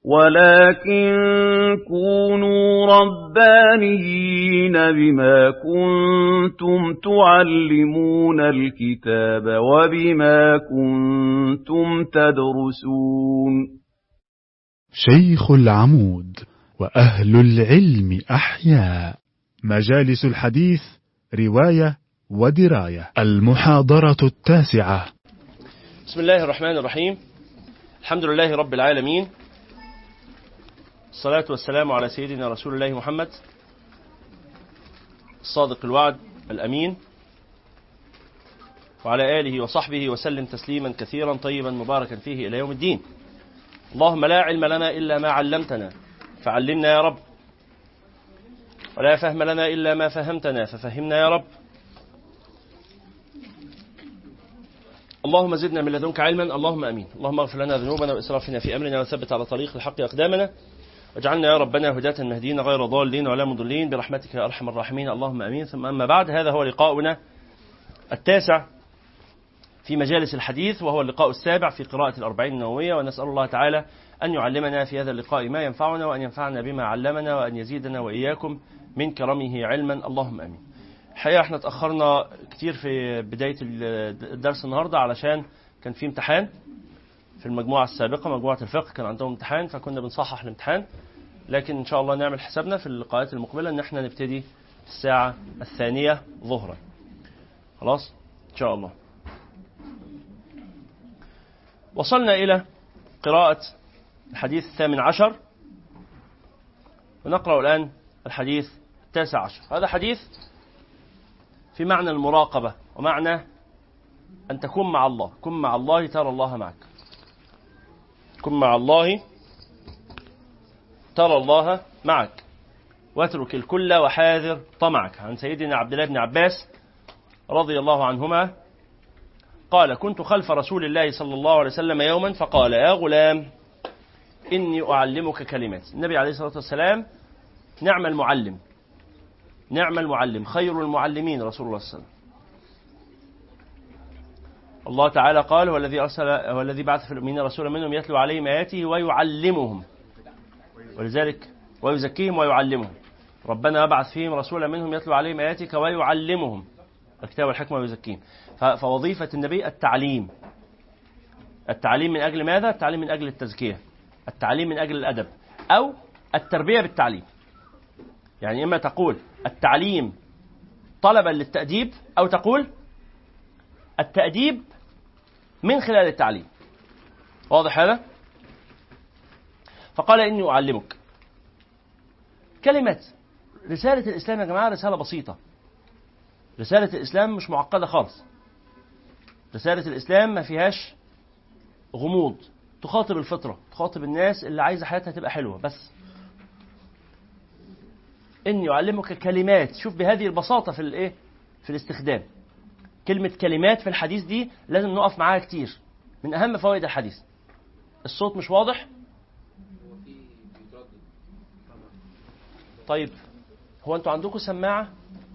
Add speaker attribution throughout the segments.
Speaker 1: ولكن كونوا ربانيين بما كنتم تعلمون الكتاب وبما كنتم تدرسون
Speaker 2: شيخ العمود وأهل العلم أحياء مجالس الحديث رواية ودراية المحاضرة التاسعة
Speaker 3: بسم الله الرحمن الرحيم الحمد لله رب العالمين الصلاة والسلام على سيدنا رسول الله محمد الصادق الوعد الأمين وعلى آله وصحبه وسلم تسليما كثيرا طيبا مباركا فيه إلى يوم الدين اللهم لا علم لنا إلا ما علمتنا فعلمنا يا رب ولا فهم لنا إلا ما فهمتنا ففهمنا يا رب اللهم زدنا من لدنك علما اللهم امين اللهم اغفر لنا ذنوبنا واسرافنا في امرنا وثبت على طريق الحق اقدامنا واجعلنا يا ربنا هداة مهديين غير ضالين ولا مضلين برحمتك يا ارحم الراحمين اللهم امين ثم اما بعد هذا هو لقاؤنا التاسع في مجالس الحديث وهو اللقاء السابع في قراءة الأربعين النووية ونسأل الله تعالى أن يعلمنا في هذا اللقاء ما ينفعنا وأن ينفعنا بما علمنا وأن يزيدنا وإياكم من كرمه علما اللهم امين. الحقيقه احنا اتاخرنا كتير في بدايه الدرس النهارده علشان كان في امتحان في المجموعه السابقه مجموعه الفقه كان عندهم امتحان فكنا بنصحح الامتحان لكن ان شاء الله نعمل حسابنا في اللقاءات المقبله ان احنا نبتدي الساعه الثانيه ظهرا خلاص ان شاء الله وصلنا الى قراءه الحديث الثامن عشر ونقرا الان الحديث التاسع عشر هذا حديث في معنى المراقبة ومعنى أن تكون مع الله كن مع الله ترى الله معك كن مع الله ترى الله معك واترك الكل وحاذر طمعك عن سيدنا عبد الله بن عباس رضي الله عنهما قال كنت خلف رسول الله صلى الله عليه وسلم يوما فقال يا غلام إني أعلمك كلمات النبي عليه الصلاة والسلام نعم المعلم نعم المعلم خير المعلمين رسول الله صلى الله عليه وسلم الله تعالى قال هو الذي أرسل هو الذي بعث في الأمين رسولا منهم يتلو عليهم آياته ويعلمهم ولذلك ويزكيهم ويعلمهم ربنا ابعث فيهم رسولا منهم يتلو عليهم آياتك ويعلمهم الكتاب والحكمة ويزكيهم فوظيفة النبي التعليم التعليم من أجل ماذا؟ التعليم من أجل التزكية التعليم من أجل الأدب أو التربية بالتعليم يعني إما تقول التعليم طلبا للتأديب أو تقول التأديب من خلال التعليم واضح هذا؟ فقال إني أعلمك كلمة رسالة الإسلام يا جماعة رسالة بسيطة رسالة الإسلام مش معقدة خالص رسالة الإسلام ما فيهاش غموض تخاطب الفطرة تخاطب الناس اللي عايزة حياتها تبقى حلوة بس إني أعلمك كلمات شوف بهذه البساطة في الإيه في الاستخدام كلمة كلمات في الحديث دي لازم نقف معاها كتير من أهم فوائد الحديث الصوت مش واضح طيب هو انتوا عندكم سماعة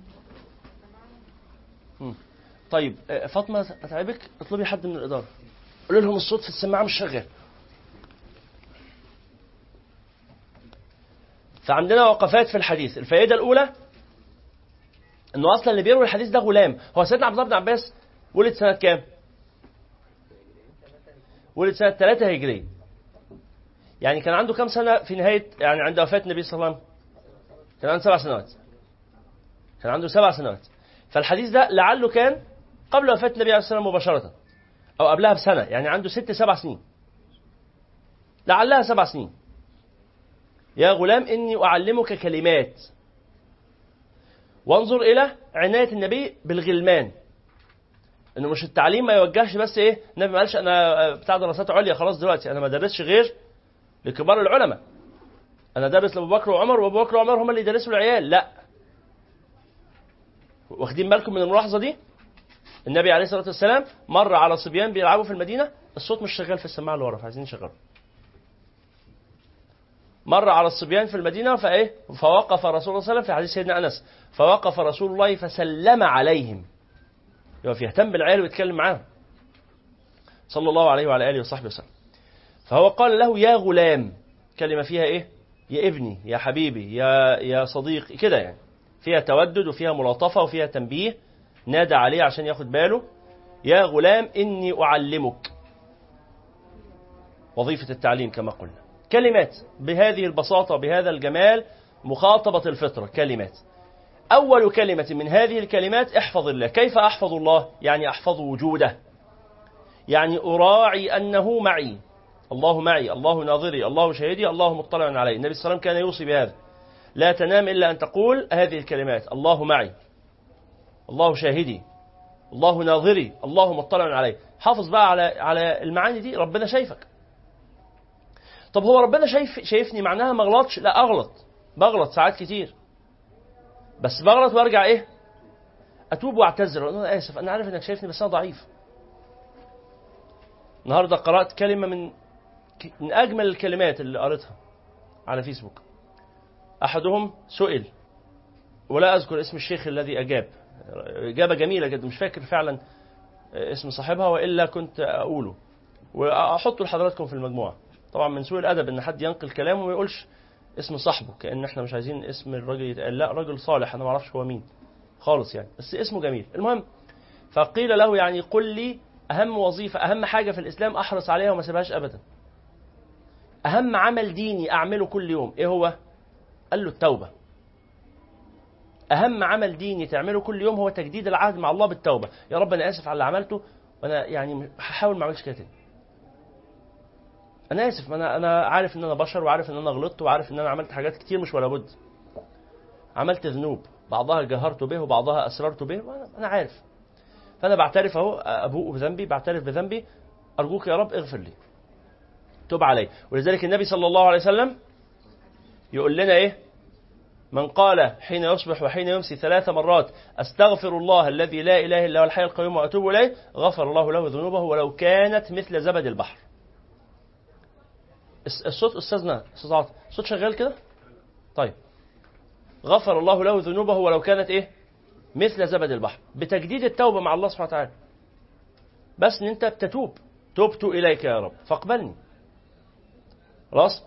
Speaker 3: مم. طيب فاطمة أتعبك اطلبي حد من الإدارة قولي لهم الصوت في السماعة مش شغال فعندنا وقفات في الحديث الفائدة الأولى أنه أصلا اللي بيروي الحديث ده غلام هو سيدنا عبد الله بن عباس ولد سنة كام؟ ولد سنة 3 هجرية يعني كان عنده كام سنة في نهاية يعني عند وفاة النبي صلى الله عليه وسلم؟ كان عنده سبع سنوات كان عنده سبع سنوات فالحديث ده لعله كان قبل وفاة النبي عليه الصلاة والسلام مباشرة أو قبلها بسنة يعني عنده ست سبع سنين لعلها سبع سنين يا غلام إني أعلمك كلمات وانظر إلى عناية النبي بالغلمان إنه مش التعليم ما يوجهش بس إيه النبي ما قالش أنا بتاع دراسات عليا خلاص دلوقتي أنا ما درسش غير لكبار العلماء أنا دارس لأبو بكر وعمر وأبو بكر وعمر هم اللي يدرسوا العيال لا واخدين بالكم من الملاحظة دي النبي عليه الصلاة والسلام مر على صبيان بيلعبوا في المدينة الصوت مش شغال في السماعة اللي ورا فعايزين نشغله مر على الصبيان في المدينة فإيه فوقف رسول الله صلى الله عليه وسلم في حديث سيدنا أنس فوقف رسول الله فسلم عليهم يقف يهتم بالعيال ويتكلم معاهم صلى الله عليه وعلى آله وصحبه وسلم فهو قال له يا غلام كلمة فيها إيه يا ابني يا حبيبي يا يا صديقي كده يعني فيها تودد وفيها ملاطفة وفيها تنبيه نادى عليه عشان ياخد باله يا غلام إني أعلمك وظيفة التعليم كما قلنا كلمات بهذه البساطة بهذا الجمال مخاطبة الفطرة كلمات أول كلمة من هذه الكلمات احفظ الله كيف أحفظ الله؟ يعني أحفظ وجوده يعني أراعي أنه معي الله معي الله ناظري الله شهيدي الله مطلع علي النبي صلى الله عليه وسلم كان يوصي بهذا لا تنام إلا أن تقول هذه الكلمات الله معي الله شاهدي الله ناظري الله مطلع علي حافظ بقى على على المعاني دي ربنا شايفك طب هو ربنا شايف شايفني معناها ما اغلطش لا اغلط بغلط ساعات كتير بس بغلط وارجع ايه اتوب واعتذر انا اسف انا عارف انك شايفني بس انا ضعيف النهارده قرات كلمه من من اجمل الكلمات اللي قريتها على فيسبوك احدهم سئل ولا اذكر اسم الشيخ الذي اجاب اجابه جميله جدا مش فاكر فعلا اسم صاحبها والا كنت اقوله واحطه لحضراتكم في المجموعه طبعا من سوء الادب ان حد ينقل كلامه وما يقولش اسم صاحبه كان احنا مش عايزين اسم الراجل يتقال لا راجل صالح انا ما اعرفش هو مين خالص يعني بس اسمه جميل المهم فقيل له يعني قل لي اهم وظيفه اهم حاجه في الاسلام احرص عليها وما سيبهاش ابدا اهم عمل ديني اعمله كل يوم ايه هو قال له التوبه اهم عمل ديني تعمله كل يوم هو تجديد العهد مع الله بالتوبه يا رب انا اسف على اللي عملته وانا يعني هحاول ما اعملش كده تاني انا اسف انا انا عارف ان انا بشر وعارف ان انا غلطت وعارف ان انا عملت حاجات كتير مش ولا بد عملت ذنوب بعضها جهرت به وبعضها اسررت به وانا انا عارف فانا بعترف اهو ابوء بذنبي بعترف بذنبي ارجوك يا رب اغفر لي تب علي ولذلك النبي صلى الله عليه وسلم يقول لنا ايه من قال حين يصبح وحين يمسي ثلاث مرات استغفر الله الذي لا اله الا هو الحي القيوم واتوب اليه غفر الله له ذنوبه ولو كانت مثل زبد البحر الصوت استاذنا استاذ عاطف الصوت شغال كده طيب غفر الله له ذنوبه ولو كانت ايه مثل زبد البحر بتجديد التوبه مع الله سبحانه وتعالى بس ان انت بتتوب تبت اليك يا رب فاقبلني خلاص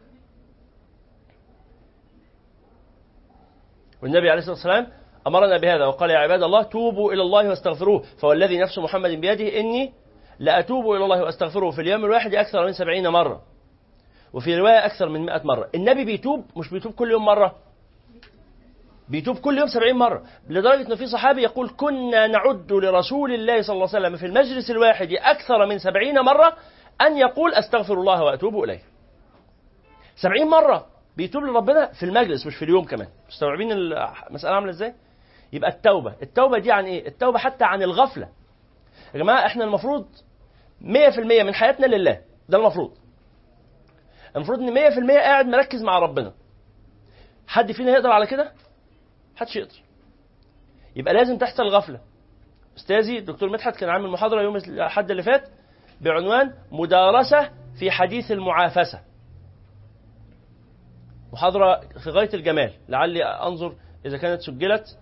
Speaker 3: والنبي عليه الصلاه والسلام امرنا بهذا وقال يا عباد الله توبوا الى الله واستغفروه فوالذي نفس محمد بيده اني لاتوب الى الله واستغفره في اليوم الواحد اكثر من سبعين مره وفي رواية أكثر من 100 مرة النبي بيتوب مش بيتوب كل يوم مرة بيتوب كل يوم سبعين مرة لدرجة أن في صحابي يقول كنا نعد لرسول الله صلى الله عليه وسلم في المجلس الواحد أكثر من سبعين مرة أن يقول أستغفر الله وأتوب إليه سبعين مرة بيتوب لربنا في المجلس مش في اليوم كمان مستوعبين المسألة عاملة إزاي يبقى التوبة التوبة دي عن إيه التوبة حتى عن الغفلة يا جماعة إحنا المفروض 100% من حياتنا لله ده المفروض المفروض ان 100% قاعد مركز مع ربنا حد فينا يقدر على كده محدش يقدر يبقى لازم تحصل غفله استاذي الدكتور مدحت كان عامل محاضره يوم الاحد اللي فات بعنوان مدارسه في حديث المعافسه محاضره في غايه الجمال لعلي انظر اذا كانت سجلت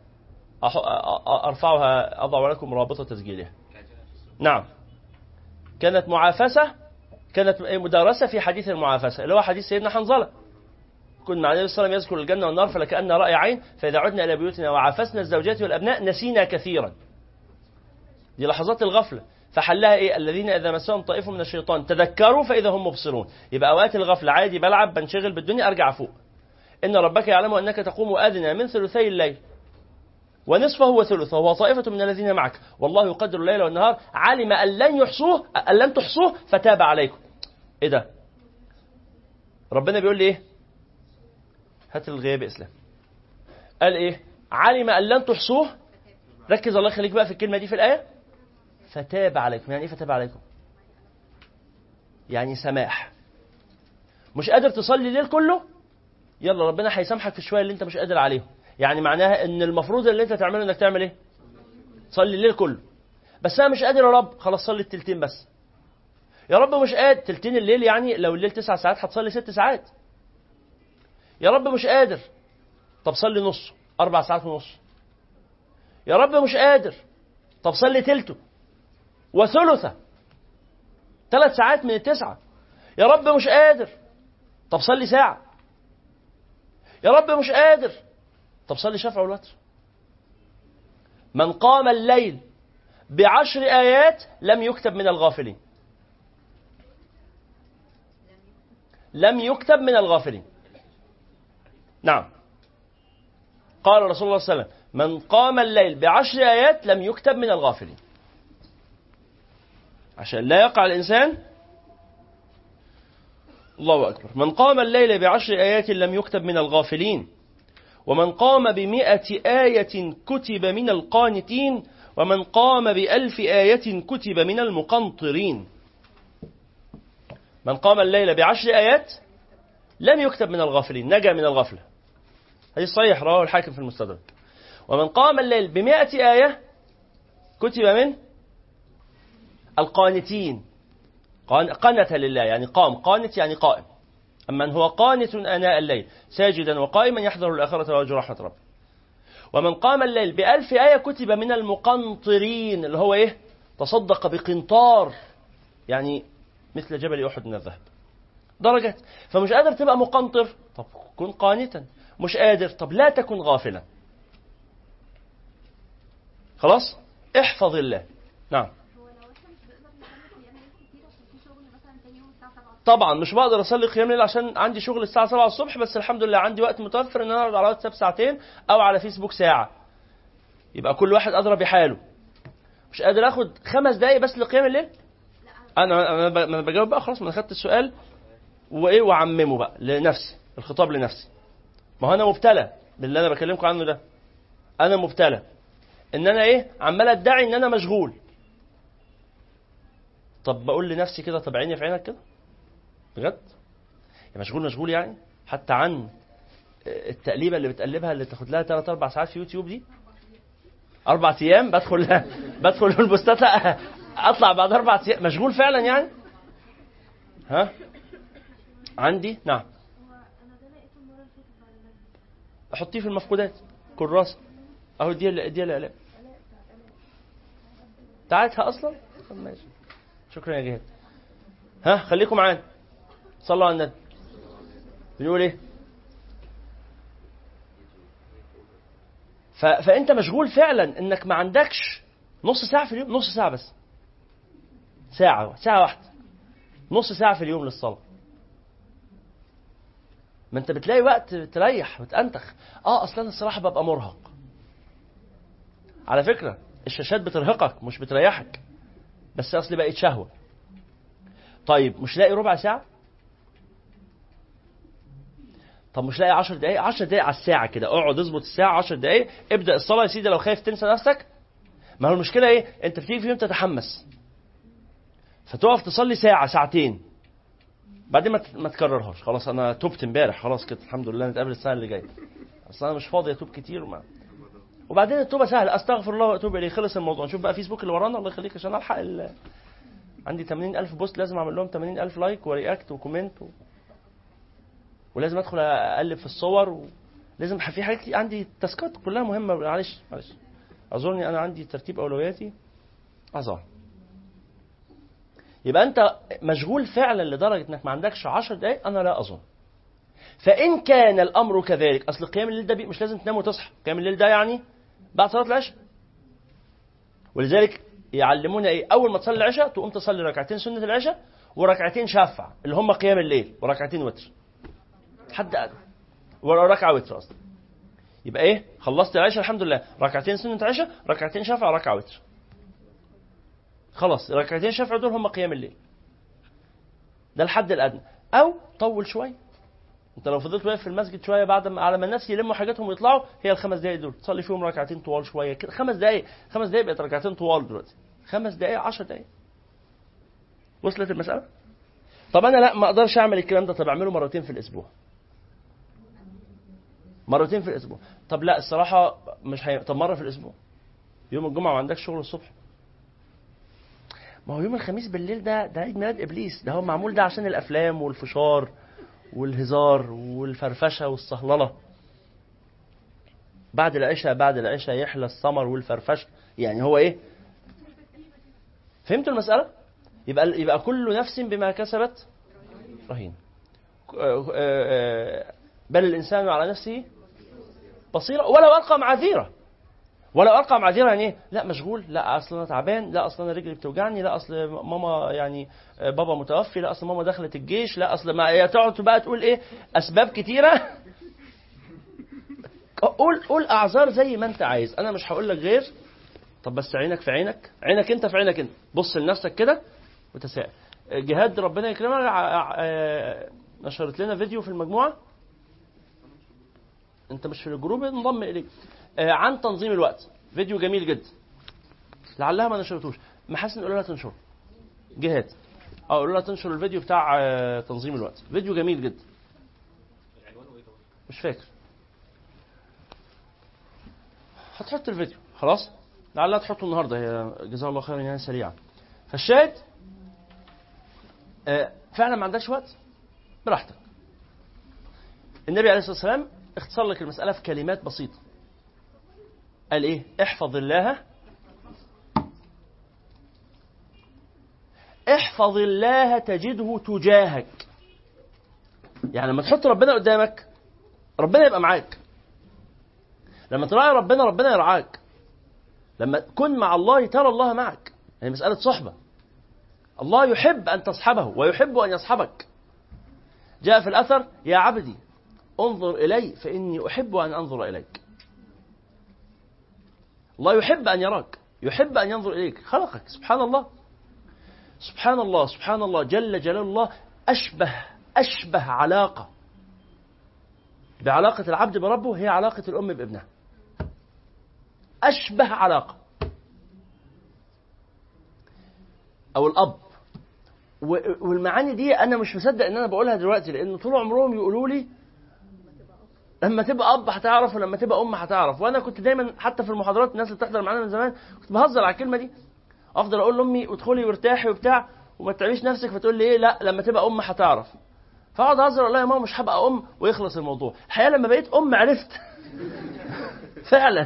Speaker 3: ارفعها اضع لكم رابط تسجيلها نعم كانت معافسه كانت مدارسه في حديث المعافسه اللي هو حديث سيدنا حنظله كنا مع النبي صلى الله عليه وسلم يذكر الجنه والنار فلكأن رأي عين فإذا عدنا إلى بيوتنا وعافسنا الزوجات والأبناء نسينا كثيرا دي لحظات الغفلة فحلها ايه الذين اذا مسهم طائف من الشيطان تذكروا فاذا هم مبصرون يبقى اوقات الغفله عادي بلعب بنشغل بالدنيا ارجع فوق ان ربك يعلم انك تقوم ادنى من ثلثي الليل ونصفه وثلثه وهو طائفة من الذين معك والله يقدر الليل والنهار علم أن لن يحصوه أن لن تحصوه فتاب عليكم إيه ده ربنا بيقول لي إيه هات الغياب إسلام قال إيه علم أن لن تحصوه ركز الله يخليك بقى في الكلمة دي في الآية فتاب عليكم يعني إيه فتاب عليكم يعني سماح مش قادر تصلي الليل كله يلا ربنا هيسامحك في الشويه اللي انت مش قادر عليهم يعني معناها ان المفروض اللي انت تعمله انك تعمل ايه صلي الليل كله بس انا مش قادر يا رب خلاص صلي التلتين بس يا رب مش قادر تلتين الليل يعني لو الليل تسع ساعات هتصلي ست ساعات يا رب مش قادر طب صلي نص اربع ساعات ونص يا رب مش قادر طب صلي تلته وثلثه ثلاث ساعات من التسعه يا رب مش قادر طب صلي ساعة يا رب مش قادر طب صلي شفع والوتر من قام الليل بعشر آيات لم يكتب من الغافلين لم يكتب من الغافلين نعم قال رسول الله صلى الله عليه وسلم من قام الليل بعشر آيات لم يكتب من الغافلين عشان لا يقع الإنسان الله أكبر من قام الليل بعشر آيات لم يكتب من الغافلين ومن قام بمئة آية كتب من القانتين ومن قام بألف آية كتب من المقنطرين من قام الليل بعشر آيات لم يكتب من الغافلين نجا من الغفلة هذه صحيح رواه الحاكم في المستدرك ومن قام الليل بمئة آية كتب من القانتين قنت لله يعني قام قانت يعني قائم أما من هو قانت آناء الليل ساجدا وقائما يحذر الآخرة ويرجو رحمة ربه ومن قام الليل بألف آية كتب من المقنطرين اللي هو إيه تصدق بقنطار يعني مثل جبل أحد من الذهب درجات فمش قادر تبقى مقنطر طب كن قانتا مش قادر طب لا تكن غافلا خلاص احفظ الله نعم طبعا مش بقدر اصلي قيام الليل عشان عندي شغل الساعه 7 الصبح بس الحمد لله عندي وقت متوفر ان انا اقعد على واتساب ساعتين او على فيسبوك ساعه يبقى كل واحد ادرى بحاله مش قادر اخد خمس دقايق بس لقيام الليل انا انا بجاوب بقى خلاص ما انا خدت السؤال وايه وعممه بقى لنفسي الخطاب لنفسي ما هو انا مبتلى باللي انا بكلمكم عنه ده انا مبتلى ان انا ايه عمال ادعي ان انا مشغول طب بقول لنفسي كده طب عيني في عينك كده بجد يعني مشغول مشغول يعني حتى عن التقليبه اللي بتقلبها اللي تاخد لها 3 4 ساعات في يوتيوب دي اربع ايام بدخل بدخل البوستات اطلع بعد اربع ايام مشغول فعلا يعني ها عندي نعم احطيه في المفقودات كراسه اهو دي دي الاعلام بتاعتها اصلا طب ماشي شكرا يا جهاد ها خليكم معانا صلوا على النبي بنقول ايه ف... فانت مشغول فعلا انك ما عندكش نص ساعه في اليوم نص ساعه بس ساعه ساعه واحده نص ساعه في اليوم للصلاه ما انت بتلاقي وقت تريح وتأنتخ اه اصلا الصراحه ببقى مرهق على فكره الشاشات بترهقك مش بتريحك بس اصلي بقت شهوه طيب مش لاقي ربع ساعه طب مش لاقي 10 دقايق 10 دقايق على الساعه كده اقعد اظبط الساعه 10 دقايق ابدا الصلاه يا سيدي لو خايف تنسى نفسك ما هو المشكله ايه انت بتيجي في يوم تتحمس فتقف تصلي ساعه ساعتين بعدين ما تكررهاش خلاص انا تبت امبارح خلاص كده الحمد لله نتقابل السنه اللي جايه اصل انا مش فاضي اتوب كتير وما وبعدين التوبه سهله استغفر الله واتوب اليه خلص الموضوع نشوف بقى فيسبوك اللي ورانا الله يخليك عشان الحق ال... عندي 80000 بوست لازم اعمل لهم 80000 لايك ورياكت وكومنت و... ولازم ادخل اقلب في الصور ولازم في حاجات كتير عندي تاسكات كلها مهمه معلش معلش اظني انا عندي ترتيب اولوياتي اعذار يبقى انت مشغول فعلا لدرجه انك ما عندكش 10 دقائق انا لا اظن فان كان الامر كذلك اصل قيام الليل ده مش لازم تنام وتصحى قيام الليل ده يعني بعد صلاه العشاء ولذلك يعلمونا ايه اول ما تصلي العشاء تقوم تصلي ركعتين سنه العشاء وركعتين شفع اللي هم قيام الليل وركعتين وتر حد أدنى وركعه وتر اصلا يبقى ايه خلصت العشاء الحمد لله ركعتين سنه عشاء ركعتين شفع ركعه وتر خلاص ركعتين شفع دول هم قيام الليل ده الحد الادنى او طول شويه انت لو فضلت واقف في المسجد شويه بعد ما على ما الناس يلموا حاجاتهم ويطلعوا هي الخمس دقائق دول تصلي فيهم ركعتين طوال شويه كده خمس دقائق خمس دقائق بقت ركعتين طوال دلوقتي خمس دقائق 10 دقائق وصلت المساله طب انا لا ما اقدرش اعمل الكلام ده طب اعمله مرتين في الاسبوع مرتين في الاسبوع طب لا الصراحه مش هي... طب مره في الاسبوع يوم الجمعه ما عندكش شغل الصبح ما هو يوم الخميس بالليل ده ده عيد ميلاد ابليس ده هو معمول ده عشان الافلام والفشار والهزار والفرفشه والصهلله بعد العشاء بعد العشاء يحلى السمر والفرفشه يعني هو ايه فهمتوا المساله يبقى يبقى كل نفس بما كسبت رهين آه، آه، بل الانسان على نفسه بصيره ولو القى معاذيره ولو القى معاذيره يعني ايه؟ لا مشغول لا اصل انا تعبان لا اصل انا رجلي بتوجعني لا اصل ماما يعني آه، بابا متوفي لا اصل ماما دخلت الجيش لا اصل ما هي تقعد بقى تقول ايه اسباب كتيره قول قول اعذار زي ما انت عايز انا مش هقول لك غير طب بس عينك في عينك عينك انت في عينك انت بص لنفسك كده وتساءل جهاد ربنا يكرمها ع- ع- نشرت لنا فيديو في المجموعه انت مش في الجروب انضم اليك آه، عن تنظيم الوقت فيديو جميل جدا لعلها ما نشرتوش محاسن قولوا لها تنشره جهاد اه قولوا لها تنشر الفيديو بتاع آه، تنظيم الوقت فيديو جميل جدا مش فاكر هتحط الفيديو خلاص لعلها تحطه النهارده هي جزاها الله خيرا يعني سريعه فالشاهد آه، فعلا ما عندكش وقت براحتك النبي عليه الصلاه والسلام اختصر لك المساله في كلمات بسيطه قال ايه احفظ الله احفظ الله تجده تجاهك يعني لما تحط ربنا قدامك ربنا يبقى معاك لما تراعي ربنا ربنا يرعاك لما تكون مع الله ترى الله معك هي مسألة صحبة الله يحب أن تصحبه ويحب أن يصحبك جاء في الأثر يا عبدي انظر إلي فإني أحب أن أنظر إليك الله يحب أن يراك يحب أن ينظر إليك خلقك سبحان الله سبحان الله سبحان الله جل جلال الله أشبه أشبه علاقة بعلاقة العبد بربه هي علاقة الأم بابنها أشبه علاقة أو الأب و- والمعاني دي أنا مش مصدق إن أنا بقولها دلوقتي لأن طول عمرهم يقولوا لي لما تبقى أب هتعرف ولما تبقى أم هتعرف وأنا كنت دايما حتى في المحاضرات الناس اللي بتحضر معانا من زمان كنت بهزر على الكلمة دي أفضل أقول لأمي ادخلي وارتاحي وبتاع وما تتعبيش نفسك فتقول لي إيه لا لما تبقى أم هتعرف فاقعد اهزر اقول لها يا ماما مش هبقى ام ويخلص الموضوع الحقيقه لما بقيت ام عرفت فعلا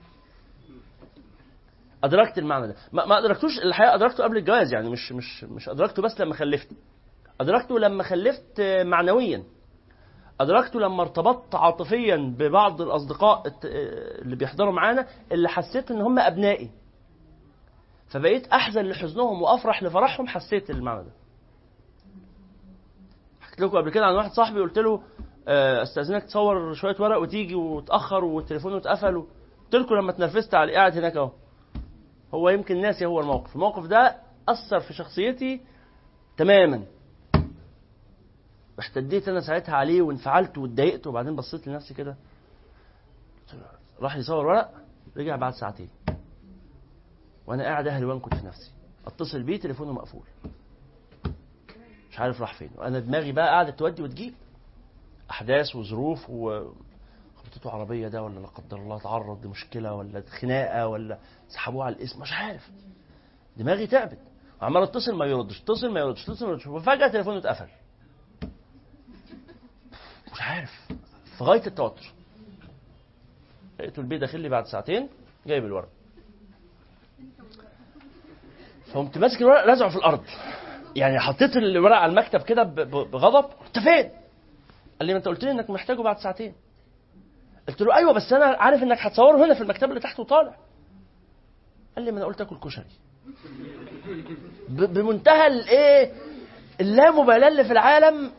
Speaker 3: ادركت المعنى ده ما, ما ادركتوش الحقيقه ادركته قبل الجواز يعني مش مش مش ادركته بس لما خلفت ادركته لما خلفت آه، معنويا ادركته لما ارتبطت عاطفيا ببعض الاصدقاء الت- آه، اللي بيحضروا معانا اللي حسيت ان هم ابنائي فبقيت احزن لحزنهم وافرح لفرحهم حسيت المعنى ده حكيت لكم قبل كده عن واحد صاحبي قلت له آه، استاذنك تصور شويه ورق وتيجي وتاخر والتليفون اتقفل قلت لكم لما اتنرفزت على قاعد هناك اهو هو يمكن ناسي هو الموقف الموقف ده اثر في شخصيتي تماما احتديت انا ساعتها عليه وانفعلت واتضايقت وبعدين بصيت لنفسي كده راح يصور ورق رجع بعد ساعتين وانا قاعد اهلي وانكد في نفسي اتصل بيه تليفونه مقفول مش عارف راح فين وانا دماغي بقى قاعده تودي وتجيب احداث وظروف و خبطته عربيه ده ولا لا قدر الله تعرض لمشكله ولا خناقه ولا سحبوه على الاسم مش عارف دماغي تعبت وعمال اتصل ما يردش اتصل ما يردش اتصل ما يردش وفجاه تليفونه اتقفل مش عارف في غايه التوتر لقيته البيت داخل لي بعد ساعتين جايب الورق فقمت ماسك الورق لازعه في الارض يعني حطيت الورق على المكتب كده ب- ب- بغضب انت فين؟ قال لي ما انت قلت لي انك محتاجه بعد ساعتين قلت له ايوه بس انا عارف انك هتصوره هنا في المكتب اللي تحت وطالع قال لي ما انا قلت اكل كشري ب- بمنتهى الايه اللامبالاه اللي في العالم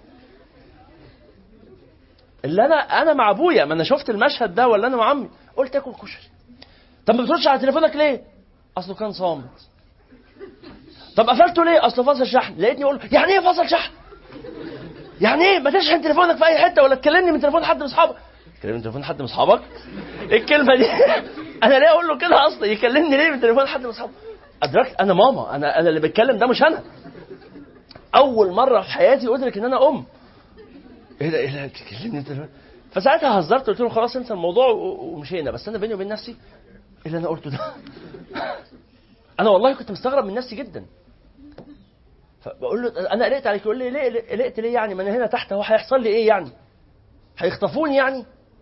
Speaker 3: اللي انا انا مع ابويا ما انا شفت المشهد ده ولا انا مع عمي قلت اكل كشري طب ما بتردش على تليفونك ليه اصله كان صامت طب قفلته ليه اصله فاصل شحن لقيتني اقول له، يعني ايه فاصل شحن يعني ايه ما تشحن تليفونك في اي حته ولا تكلمني من تليفون حد من اصحابك تكلمني من تليفون حد من اصحابك ايه الكلمه دي انا ليه اقول له كده اصلا يكلمني ليه من تليفون حد من اصحابه ادركت انا ماما انا انا اللي بتكلم ده مش انا اول مره في حياتي ادرك ان انا ام ايه ده ايه ده بتكلمني من تليفون فساعتها هزرت قلت له خلاص انسى الموضوع و- ومشينا بس انا بيني وبين نفسي ايه اللي انا قلته ده انا والله كنت مستغرب من نفسي جدا فبقول له انا قلقت عليك يقول لي ليه قلقت ليه يعني ما انا هنا تحت هو هيحصل لي ايه يعني هيخطفوني يعني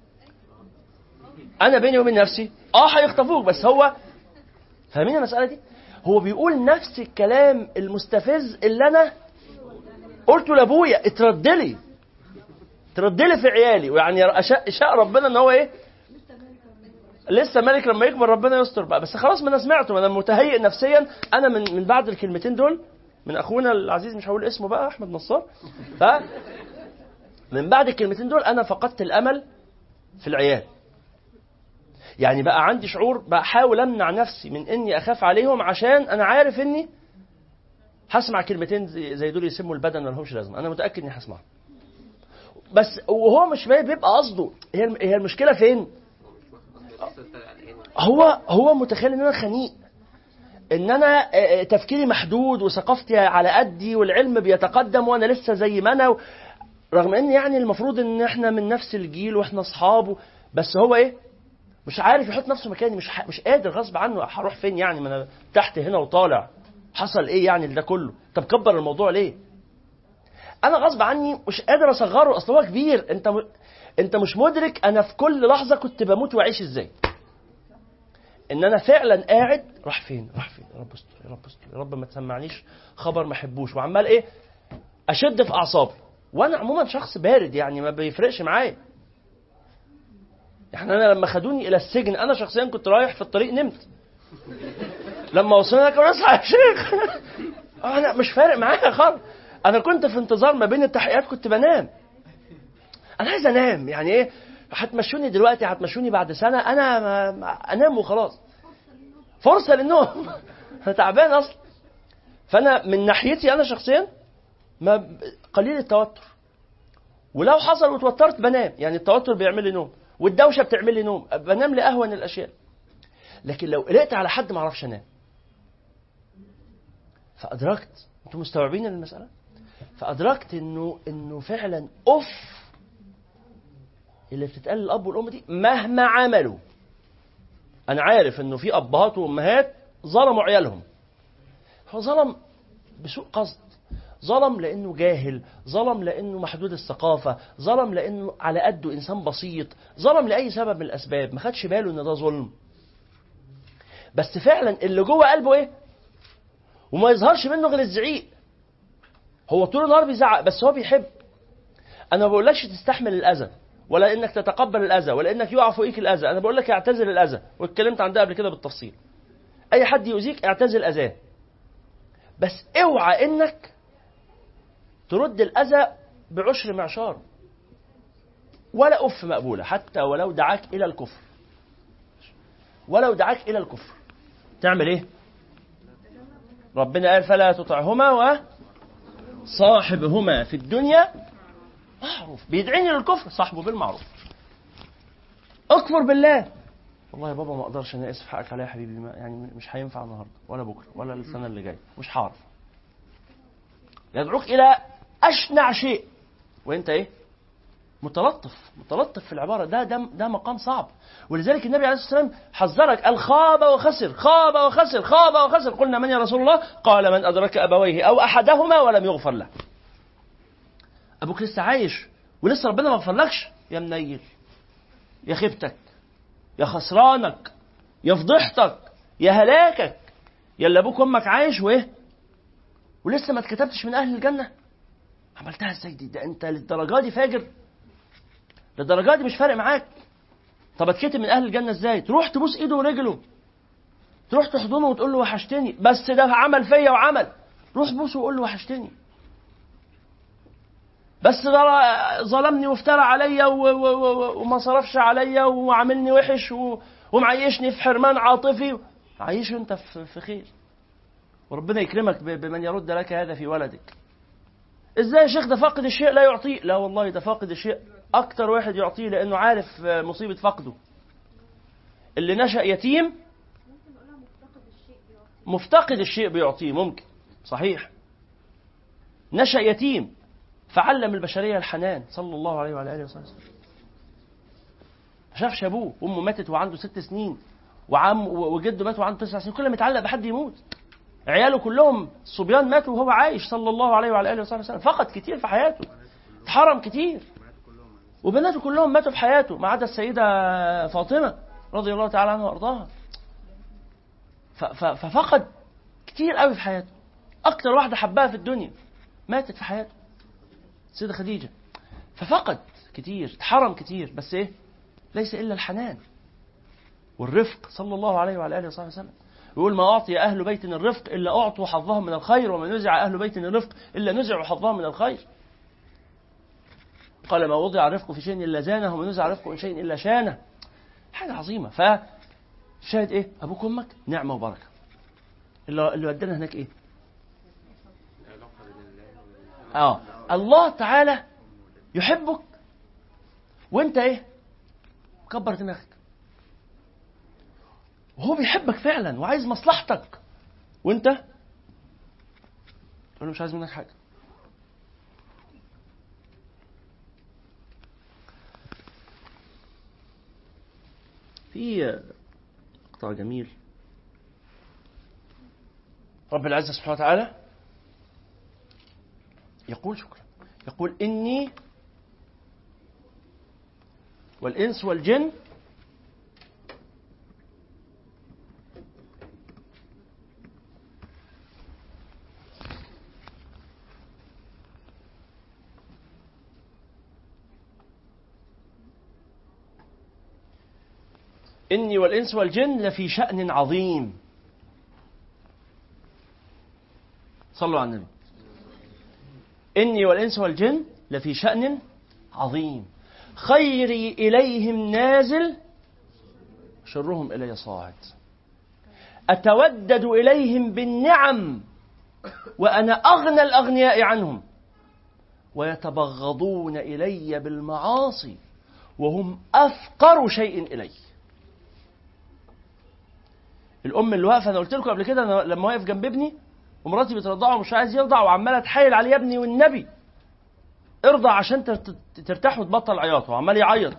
Speaker 3: انا بيني وبين نفسي اه هيخطفوك بس هو فاهمين المساله دي هو بيقول نفس الكلام المستفز اللي انا قلته لابويا اترد لي ترد لي في عيالي ويعني شاء شاء ربنا ان هو ايه لسه ملك لما يكبر ربنا يستر بقى بس خلاص ما انا سمعته ما انا متهيئ نفسيا انا من من بعد الكلمتين دول من اخونا العزيز مش هقول اسمه بقى احمد نصار ف من بعد الكلمتين دول انا فقدت الامل في العيال يعني بقى عندي شعور بحاول امنع نفسي من اني اخاف عليهم عشان انا عارف اني هسمع كلمتين زي زي دول يسموا البدن ما لهمش لازمه انا متاكد اني هسمعهم بس وهو مش بيبقى قصده هي هي المشكله فين هو هو متخيل ان انا خنيق ان انا آه، تفكيري محدود وثقافتي على قدي والعلم بيتقدم وانا لسه زي ما انا رغم ان يعني المفروض ان احنا من نفس الجيل واحنا اصحابه بس هو ايه مش عارف يحط نفسه مكاني مش ح... مش قادر غصب عنه هروح فين يعني ما انا تحت هنا وطالع حصل ايه يعني ده كله طب كبر الموضوع ليه انا غصب عني مش قادر اصغره اصل هو كبير انت م... انت مش مدرك انا في كل لحظه كنت بموت واعيش ازاي ان انا فعلا قاعد راح فين راح فين يا رب استر يا رب استر يا رب ما تسمعنيش خبر ما احبوش وعمال ايه اشد في اعصابي وانا عموما شخص بارد يعني ما بيفرقش معايا يعني انا لما خدوني الى السجن انا شخصيا كنت رايح في الطريق نمت لما وصلنا كمان اصحى يا شيخ انا مش فارق معايا خالص انا كنت في انتظار ما بين التحقيقات كنت بنام انا عايز انام يعني ايه هتمشوني دلوقتي هتمشوني بعد سنه انا ما ما انام وخلاص فرصه للنوم انا تعبان اصلا فانا من ناحيتي انا شخصيا ما ب- قليل التوتر ولو حصل وتوترت بنام يعني التوتر بيعمل لي نوم والدوشه بتعمل لي نوم بنام لاهون الاشياء لكن لو قلقت على حد ما اعرفش انام فادركت انتوا مستوعبين المساله فادركت انه انه فعلا اوف اللي بتتقال للاب والام دي مهما عملوا انا عارف انه في ابهات وامهات ظلموا عيالهم هو ظلم بسوء قصد ظلم لانه جاهل ظلم لانه محدود الثقافه ظلم لانه على قده انسان بسيط ظلم لاي سبب من الاسباب ما خدش باله ان ده ظلم بس فعلا اللي جوه قلبه ايه وما يظهرش منه غير الزعيق هو طول النهار بيزعق بس هو بيحب انا ما بقولكش تستحمل الاذى ولا انك تتقبل الاذى ولا انك يقع فوقيك الاذى انا بقول لك اعتزل الاذى واتكلمت عن ده قبل كده بالتفصيل اي حد يؤذيك اعتزل اذاه بس اوعى انك ترد الاذى بعشر معشار ولا اف مقبوله حتى ولو دعاك الى الكفر ولو دعاك الى الكفر تعمل ايه ربنا قال فلا تطعهما و صاحبهما في الدنيا معروف بيدعيني للكفر صاحبه بالمعروف اكفر بالله والله يا بابا ما اقدرش انا اسف حقك عليا يا حبيبي ما يعني مش هينفع النهارده ولا بكره ولا السنه اللي جايه مش هعرف يدعوك الى اشنع شيء وانت ايه متلطف متلطف في العباره ده ده ده مقام صعب ولذلك النبي عليه الصلاه والسلام حذرك قال خاب وخسر خاب وخسر خاب وخسر قلنا من يا رسول الله قال من ادرك ابويه او احدهما ولم يغفر له ابوك لسه عايش ولسه ربنا ما غفرلكش يا منيل يا خيبتك يا خسرانك يا فضيحتك يا هلاكك يا اللي ابوك وامك عايش وايه ولسه ما اتكتبتش من اهل الجنه عملتها ازاي دي ده انت للدرجه دي فاجر للدرجه دي مش فارق معاك طب اتكتب من اهل الجنه ازاي تروح تبوس ايده ورجله تروح تحضنه وتقول له وحشتني بس ده عمل فيا وعمل روح بوسه وقول له وحشتني بس ده ظلمني وافترى عليا و- و- و- وما صرفش عليا وعاملني وحش و- ومعيشني في حرمان عاطفي عيشه انت في في خير وربنا يكرمك ب- بمن يرد لك هذا في ولدك ازاي يا شيخ ده فاقد الشيء لا يعطيه لا والله ده فاقد الشيء اكتر واحد يعطيه لانه عارف مصيبه فقده اللي نشا يتيم مفتقد الشيء بيعطيه ممكن صحيح نشا يتيم فعلم البشريه الحنان صلى الله عليه وعلى اله وصحبه وسلم ما شافش ابوه وامه ماتت وعنده ست سنين وعم وجده مات وعنده تسع سنين كل ما يتعلق بحد يموت عياله كلهم صبيان ماتوا وهو عايش صلى الله عليه وعلى اله وصحبه وسلم فقد كتير في حياته اتحرم كتير وبناته كلهم ماتوا في حياته ما عدا السيده فاطمه رضي الله تعالى عنها وارضاها ف- ف- ففقد كتير قوي في حياته اكتر واحده حبها في الدنيا ماتت في حياته السيده خديجه ففقد كتير اتحرم كتير بس ايه ليس الا الحنان والرفق صلى الله عليه وعلى اله وصحبه وسلم يقول ما اعطي اهل بيت الرفق الا اعطوا حظهم من الخير وما نزع اهل بيت الرفق الا نزعوا حظهم من الخير قال ما وضع الرفق في شيء الا زانه وما نزع الرفق من شيء الا شانه حاجه عظيمه ف شاهد ايه ابوك وامك نعمه وبركه اللي اللي ودانا هناك ايه اه الله تعالى يحبك وانت ايه كبر دماغك وهو بيحبك فعلا وعايز مصلحتك وانت تقول له مش عايز منك حاجه في مقطع جميل رب العزة سبحانه وتعالى يقول شكرا يقول إني والإنس والجن إني والإنس والجن لفي شأن عظيم صلوا على النبي إني والإنس والجن لفي شأن عظيم خيري إليهم نازل شرهم إلي صاعد أتودد إليهم بالنعم وأنا أغنى الأغنياء عنهم ويتبغضون إلي بالمعاصي وهم أفقر شيء إلي الأم اللي واقفة أنا قلت لكم قبل كده أنا لما واقف جنب ابني ومراتي بترضعه ومش عايز يرضع وعمالة تحايل عليه يا ابني والنبي ارضع عشان ترت- ترتاح وتبطل عياط وعمال يعيط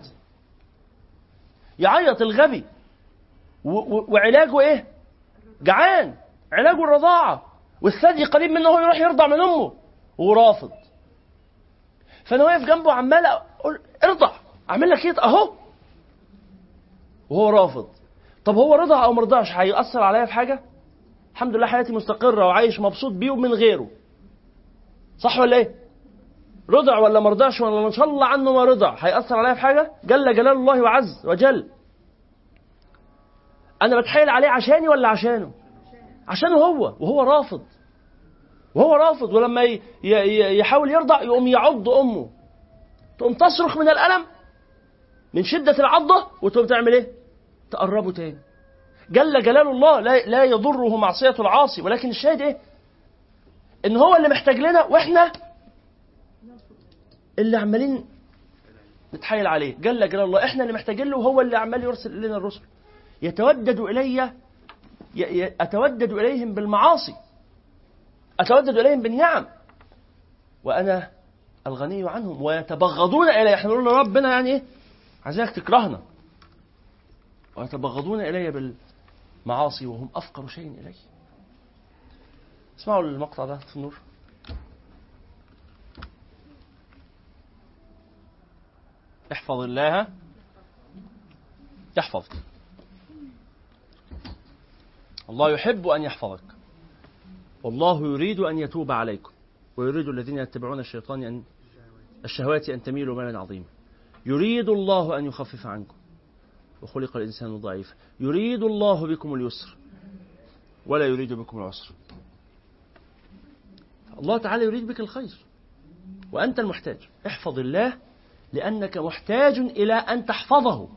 Speaker 3: يعيط الغبي و- و- وعلاجه ايه جعان علاجه الرضاعة والثدي قريب منه هو يروح يرضع من امه ورافض فانا واقف جنبه عمال اقول ارضع اعمل لك ايه اهو وهو رافض طب هو رضع او مرضعش هيأثر عليا في حاجه الحمد لله حياتي مستقره وعايش مبسوط بيه ومن غيره صح ولا ايه رضع ولا مرضعش ولا ان شاء الله عنه ما رضع هيأثر عليا في حاجه جل جلال الله وعز وجل انا بتحايل عليه عشاني ولا عشانه عشانه هو وهو رافض وهو رافض ولما ي- ي- يحاول يرضع يقوم يعض امه تقوم تصرخ من الالم من شده العضه وتقوم تعمل ايه تقربه تاني جل جلال الله لا, لا يضره معصيه العاصي ولكن الشاهد ايه ان هو اللي محتاج لنا واحنا اللي عمالين نتحايل عليه جل جلال الله احنا اللي محتاجين له وهو اللي عمال يرسل لنا الرسل يتودد الي ي- ي- اتودد اليهم بالمعاصي اتودد اليهم بالنعم وانا الغني عنهم ويتبغضون الي احنا بنقول لربنا يعني ايه عايزينك تكرهنا ويتبغضون الي بالمعاصي وهم افقر شيء الي اسمعوا المقطع ده في النور احفظ الله يحفظك الله يحب أن يحفظك والله يريد أن يتوب عليكم ويريد الذين يتبعون الشيطان أن الشهوات أن تميلوا ميلا عظيما يريد الله أن يخفف عنكم وخلق الإنسان ضعيفا يريد الله بكم اليسر ولا يريد بكم العسر الله تعالى يريد بك الخير وأنت المحتاج احفظ الله لأنك محتاج إلى أن تحفظه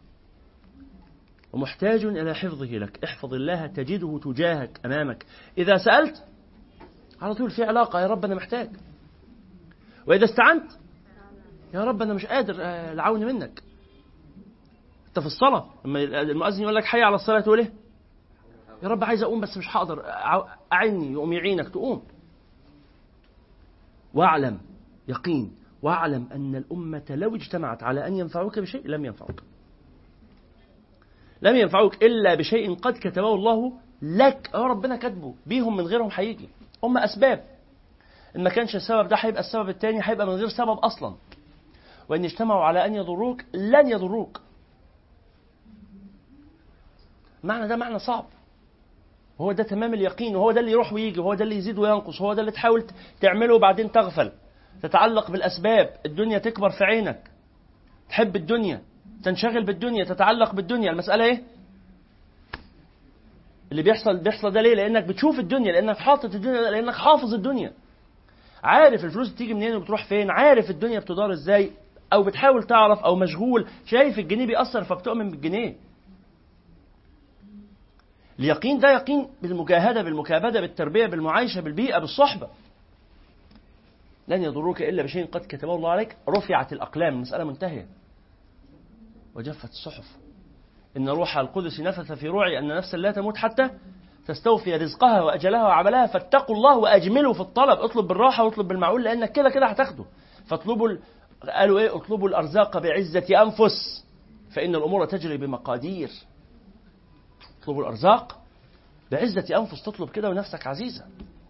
Speaker 3: ومحتاج إلى حفظه لك احفظ الله تجده تجاهك أمامك إذا سألت على طول في علاقة يا رب أنا محتاج وإذا استعنت يا رب أنا مش قادر آه، العون منك أنت في الصلاة لما المؤذن يقول لك حي على الصلاة تقول إيه يا رب عايز أقوم بس مش هقدر أع- أعني يقوم يعينك تقوم واعلم يقين واعلم أن الأمة لو اجتمعت على أن ينفعوك بشيء لم ينفعوك لم ينفعوك إلا بشيء قد كتبه الله لك اه ربنا كاتبه بيهم من غيرهم هيجي هم أسباب إن ما كانش السبب ده هيبقى السبب التاني هيبقى من غير سبب أصلا وإن اجتمعوا على أن يضروك لن يضروك معنى ده معنى صعب وهو ده تمام اليقين وهو ده اللي يروح ويجي وهو ده اللي يزيد وينقص وهو ده اللي تحاول تعمله وبعدين تغفل تتعلق بالأسباب الدنيا تكبر في عينك تحب الدنيا تنشغل بالدنيا تتعلق بالدنيا المسألة ايه اللي بيحصل بيحصل ده ليه لانك بتشوف الدنيا لانك حاطط الدنيا لانك حافظ الدنيا عارف الفلوس بتيجي منين وبتروح فين عارف الدنيا بتدار ازاي او بتحاول تعرف او مشغول شايف الجنيه بيأثر فبتؤمن بالجنيه اليقين ده يقين بالمجاهدة بالمكابدة بالتربية بالمعايشة بالبيئة بالصحبة لن يضروك إلا بشيء قد كتبه الله عليك رفعت الأقلام المسألة منتهية وجفت الصحف إن روح القدس نفث في روعي أن نفسا لا تموت حتى تستوفي رزقها وأجلها وعملها فاتقوا الله وأجملوا في الطلب اطلب بالراحة واطلب بالمعقول لأنك كده كده هتاخده فاطلبوا ال... قالوا إيه اطلبوا الأرزاق بعزة أنفس فإن الأمور تجري بمقادير اطلبوا الأرزاق بعزة أنفس تطلب كده ونفسك عزيزة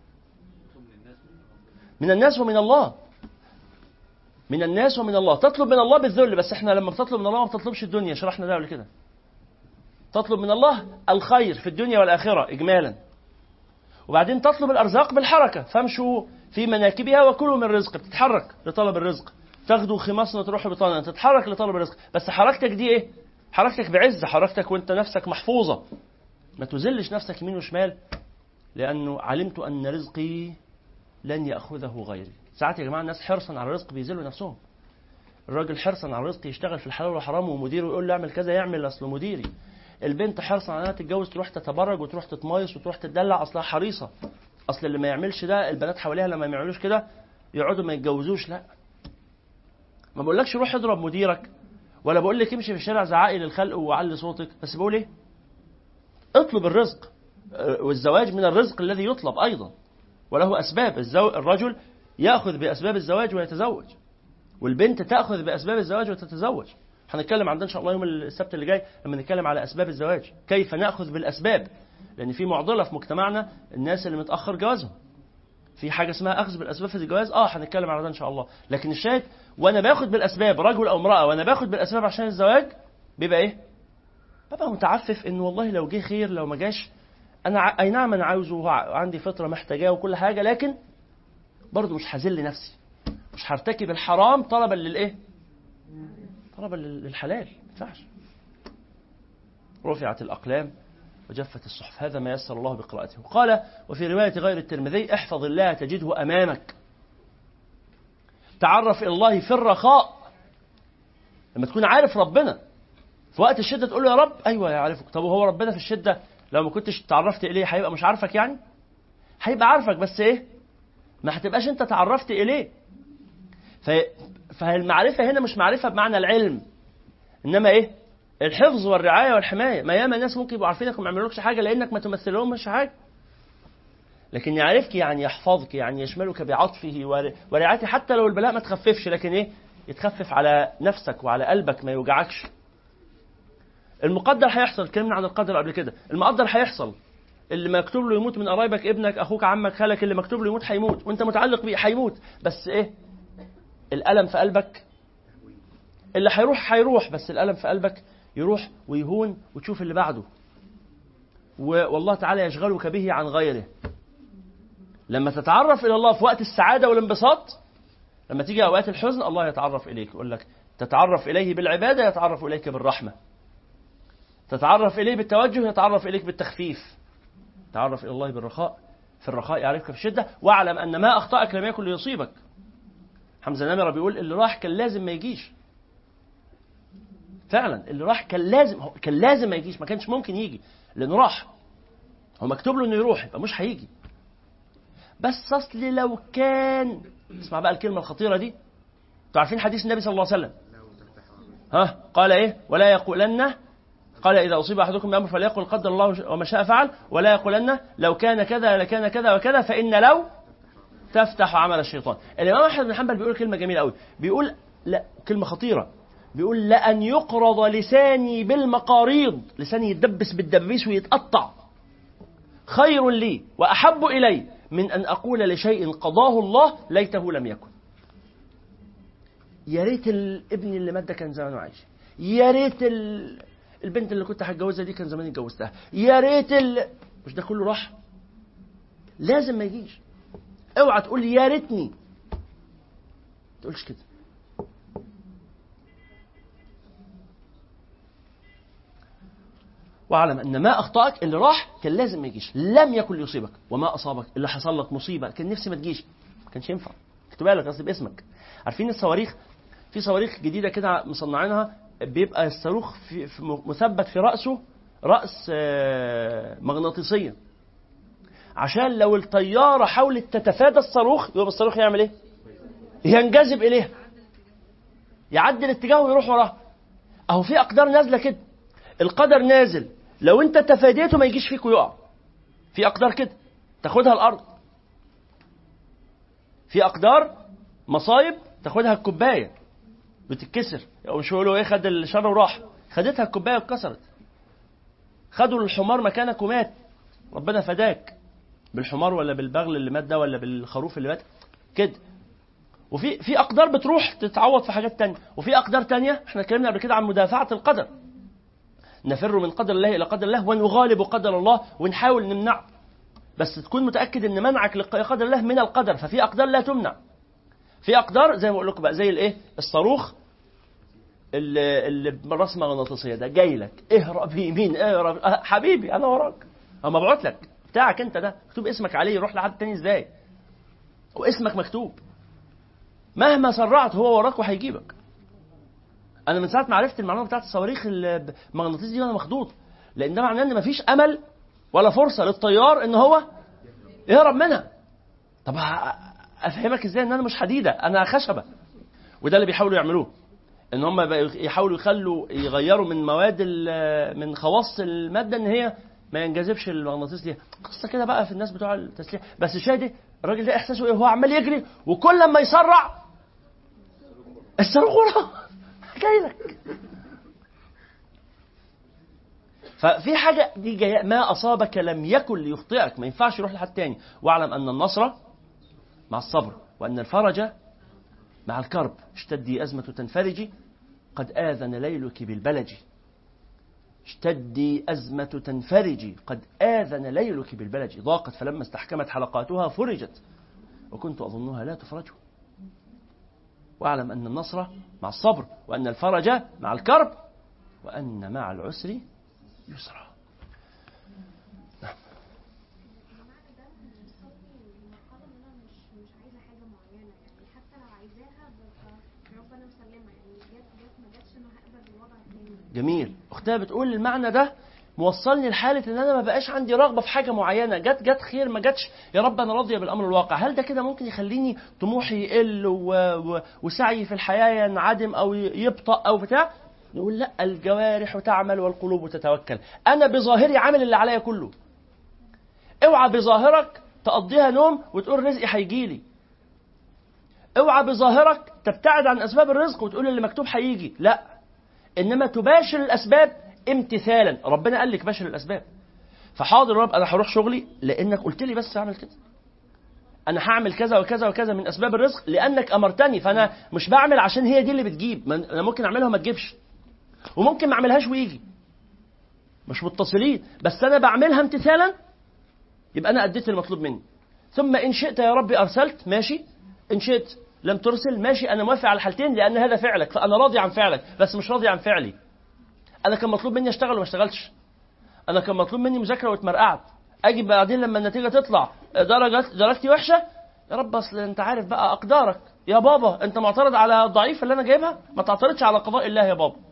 Speaker 3: من الناس ومن الله من الناس ومن الله تطلب من الله بالذل بس احنا لما بتطلب من الله ما بتطلبش الدنيا شرحنا ده قبل كده تطلب من الله الخير في الدنيا والآخرة إجمالا وبعدين تطلب الأرزاق بالحركة فامشوا في مناكبها وكلوا من رزق بتتحرك لطلب الرزق تاخدوا خماصنا تروحوا بطانا تتحرك لطلب الرزق بس حركتك دي ايه حركتك بعزة حركتك وانت نفسك محفوظة ما تذلش نفسك يمين وشمال لأنه علمت أن رزقي لن يأخذه غيري ساعات يا جماعة الناس حرصا على الرزق بيذلوا نفسهم الراجل حرصا على الرزق يشتغل في الحلال والحرام ومديره يقول له اعمل كذا يعمل اصل مديري البنت حرصا على انها تتجوز تروح تتبرج وتروح تتمايص وتروح تدلع اصلها حريصه اصل اللي ما يعملش ده البنات حواليها لما ما يعملوش كده يقعدوا ما يتجوزوش لا ما بقولكش روح اضرب مديرك ولا بقول لك امشي في الشارع زعقي للخلق وعلي صوتك بس بقول ايه اطلب الرزق والزواج من الرزق الذي يطلب ايضا وله اسباب الزو... الرجل ياخذ باسباب الزواج ويتزوج والبنت تاخذ باسباب الزواج وتتزوج هنتكلم عندنا ان شاء الله يوم السبت اللي جاي لما نتكلم على اسباب الزواج كيف ناخذ بالاسباب لان في معضله في مجتمعنا الناس اللي متاخر جوازهم في حاجه اسمها اخذ بالاسباب في الجواز اه هنتكلم على ده ان شاء الله لكن الشاهد وانا باخد بالاسباب رجل او امراه وانا باخد بالاسباب عشان الزواج بيبقى ايه ببقى متعفف ان والله لو جه خير لو ما جاش انا ع... اي نعم انا عاوزه وعندي فطره محتاجاه وكل حاجه لكن برضه مش هذل نفسي مش هرتكب الحرام طلبا للايه طلبا للحلال ما ينفعش رفعت الاقلام وجفت الصحف هذا ما يسر الله بقراءته قال وفي روايه غير الترمذي احفظ الله تجده امامك تعرف الى الله في الرخاء لما تكون عارف ربنا في وقت الشده تقول له يا رب ايوه يعرفك طب وهو ربنا في الشده لو ما كنتش تعرفت اليه هيبقى مش عارفك يعني هيبقى عارفك بس ايه ما هتبقاش انت تعرفت اليه ف... فالمعرفه هنا مش معرفه بمعنى العلم انما ايه الحفظ والرعايه والحمايه ما ياما الناس ممكن يبقوا عارفينك وما يعملوكش حاجه لانك ما تمثلهمش حاجه لكن يعرفك يعني يحفظك يعني يشملك بعطفه ورعايته حتى لو البلاء ما تخففش لكن ايه يتخفف على نفسك وعلى قلبك ما يوجعكش المقدر هيحصل اتكلمنا عن القدر قبل كده المقدر هيحصل اللي مكتوب له يموت من قرايبك ابنك اخوك عمك خالك اللي مكتوب له يموت هيموت وانت متعلق بيه هيموت بس ايه الالم في قلبك اللي هيروح هيروح بس الالم في قلبك يروح ويهون وتشوف اللي بعده والله تعالى يشغلك به عن غيره لما تتعرف الى الله في وقت السعاده والانبساط لما تيجي اوقات الحزن الله يتعرف اليك يقول لك تتعرف اليه بالعباده يتعرف اليك بالرحمه تتعرف اليه بالتوجه يتعرف اليك بالتخفيف تعرف الى الله بالرخاء في الرخاء يعرفك في الشده واعلم ان ما اخطاك لم يكن ليصيبك حمزه نمره بيقول اللي راح كان لازم ما يجيش فعلا اللي راح كان لازم كان لازم ما يجيش ما كانش ممكن يجي لانه راح هو مكتوب له انه يروح يبقى مش هيجي بس اصل لو كان اسمع بقى الكلمه الخطيره دي انتوا عارفين حديث النبي صلى الله عليه وسلم ها قال ايه ولا يقولن قال إذا أصيب أحدكم بأمر فليقل قدر الله وما شاء فعل ولا يقولن لو كان كذا لكان كذا وكذا فإن لو تفتح عمل الشيطان الإمام أحمد بن حنبل بيقول كلمة جميلة قوي بيقول لا كلمة خطيرة بيقول لأن يقرض لساني بالمقاريض لساني يتدبس بالدبيس ويتقطع خير لي وأحب إلي من أن أقول لشيء قضاه الله ليته لم يكن يا ريت الابن اللي مات ده كان زمانه عايش يا ريت ال... البنت اللي كنت هتجوزها دي كان زماني اتجوزتها يا ريت ال... مش ده كله راح لازم ما يجيش اوعى تقول يا ريتني ما تقولش كده واعلم ان ما اخطاك اللي راح كان لازم ما يجيش لم يكن ليصيبك وما اصابك اللي حصل لك مصيبه كان نفسي ما تجيش ما كانش ينفع اكتب بالك قصدي باسمك عارفين الصواريخ في صواريخ جديده كده مصنعينها بيبقى الصاروخ في في مثبت في راسه راس آه، مغناطيسيه عشان لو الطياره حاولت تتفادى الصاروخ يبقى الصاروخ يعمل ايه؟ ينجذب اليها يعدل اتجاهه ويروح وراها اهو في اقدار نازله كده القدر نازل لو انت تفاديته ما يجيش فيك ويقع في اقدار كده تاخدها الارض في اقدار مصايب تاخدها الكوبايه بتتكسر او مش يقولوا ايه خد الشر وراح خدتها الكوبايه واتكسرت خدوا الحمار مكانك ومات ربنا فداك بالحمار ولا بالبغل اللي مات ده ولا بالخروف اللي مات كده وفي في اقدار بتروح تتعوض في حاجات تانية وفي اقدار تانية احنا اتكلمنا قبل كده عن مدافعه القدر نفر من قدر الله الى قدر الله ونغالب قدر الله ونحاول نمنعه بس تكون متاكد ان منعك لقدر الله من القدر ففي اقدار لا تمنع في اقدار زي ما بقول لكم بقى زي الايه الصاروخ اللي اللي بالراس مغناطيسيه ده جاي لك اهرب يمين اهرب أه حبيبي انا وراك انا مبعوت لك بتاعك انت ده مكتوب اسمك عليه يروح لحد تاني ازاي واسمك مكتوب مهما سرعت هو وراك وهيجيبك انا من ساعه ما عرفت المعلومه بتاعت الصواريخ المغناطيسيه دي وانا مخضوض لان ده معناه ان مفيش امل ولا فرصه للطيار ان هو يهرب منها طب ه- افهمك ازاي ان انا مش حديده انا خشبه وده اللي بيحاولوا يعملوه ان هم بقى يحاولوا يخلوا يغيروا من مواد ال- من خواص الماده ان هي ما ينجذبش المغناطيس ليها قصه كده بقى في الناس بتوع التسليح بس شادي الراجل ده احساسه ايه هو عمال يجري وكل ما يسرع الصاروخ وراه جاي لك ففي حاجة دي جاية ما أصابك لم يكن ليخطئك ما ينفعش يروح لحد تاني واعلم أن النصر مع الصبر وأن الفرج مع الكرب اشتدي أزمة تنفرجي قد آذن ليلك بالبلج اشتدي أزمة تنفرجي قد آذن ليلك بالبلج ضاقت فلما استحكمت حلقاتها فرجت وكنت أظنها لا تفرج واعلم أن النصر مع الصبر وأن الفرج مع الكرب وأن مع العسر يسرا
Speaker 4: معنى ده ان الصبر والمقابل ان انا مش مش عايزه حاجه معينه يعني حتى لو عايزاها ببقى ربنا مسلمه يعني جت جت ما جاتش انا هقبل الوضع التاني
Speaker 3: جميل اختها بتقول المعنى ده موصلني لحالة ان انا ما بقاش عندي رغبة في حاجة معينة جت جت خير ما جاتش يا رب انا راضية بالامر الواقع هل ده كده ممكن يخليني طموحي يقل و... و... وسعي في الحياة ينعدم او يبطأ او بتاع نقول لا الجوارح تعمل والقلوب تتوكل انا بظاهري عامل اللي عليا كله اوعى بظاهرك تقضيها نوم وتقول رزقي هيجيلي اوعى بظاهرك تبتعد عن اسباب الرزق وتقول اللي مكتوب هيجي لا انما تباشر الاسباب امتثالا ربنا قال لك باشر الاسباب فحاضر يا رب انا هروح شغلي لانك قلت لي بس اعمل كده انا هعمل كذا وكذا وكذا من اسباب الرزق لانك امرتني فانا مش بعمل عشان هي دي اللي بتجيب ما انا ممكن اعملها وما تجيبش وممكن ما اعملهاش ويجي مش متصلين بس انا بعملها امتثالا يبقى انا اديت المطلوب مني ثم ان شئت يا ربي ارسلت ماشي ان شئت لم ترسل ماشي انا موافق على الحالتين لان هذا فعلك فانا راضي عن فعلك بس مش راضي عن فعلي انا كان مطلوب مني اشتغل وما اشتغلتش انا كان مطلوب مني مذاكره واتمرقعت اجي بعدين لما النتيجه تطلع درجات درجتي وحشه يا رب اصل انت عارف بقى اقدارك يا بابا انت معترض على الضعيف اللي انا جايبها ما تعترضش على قضاء الله يا بابا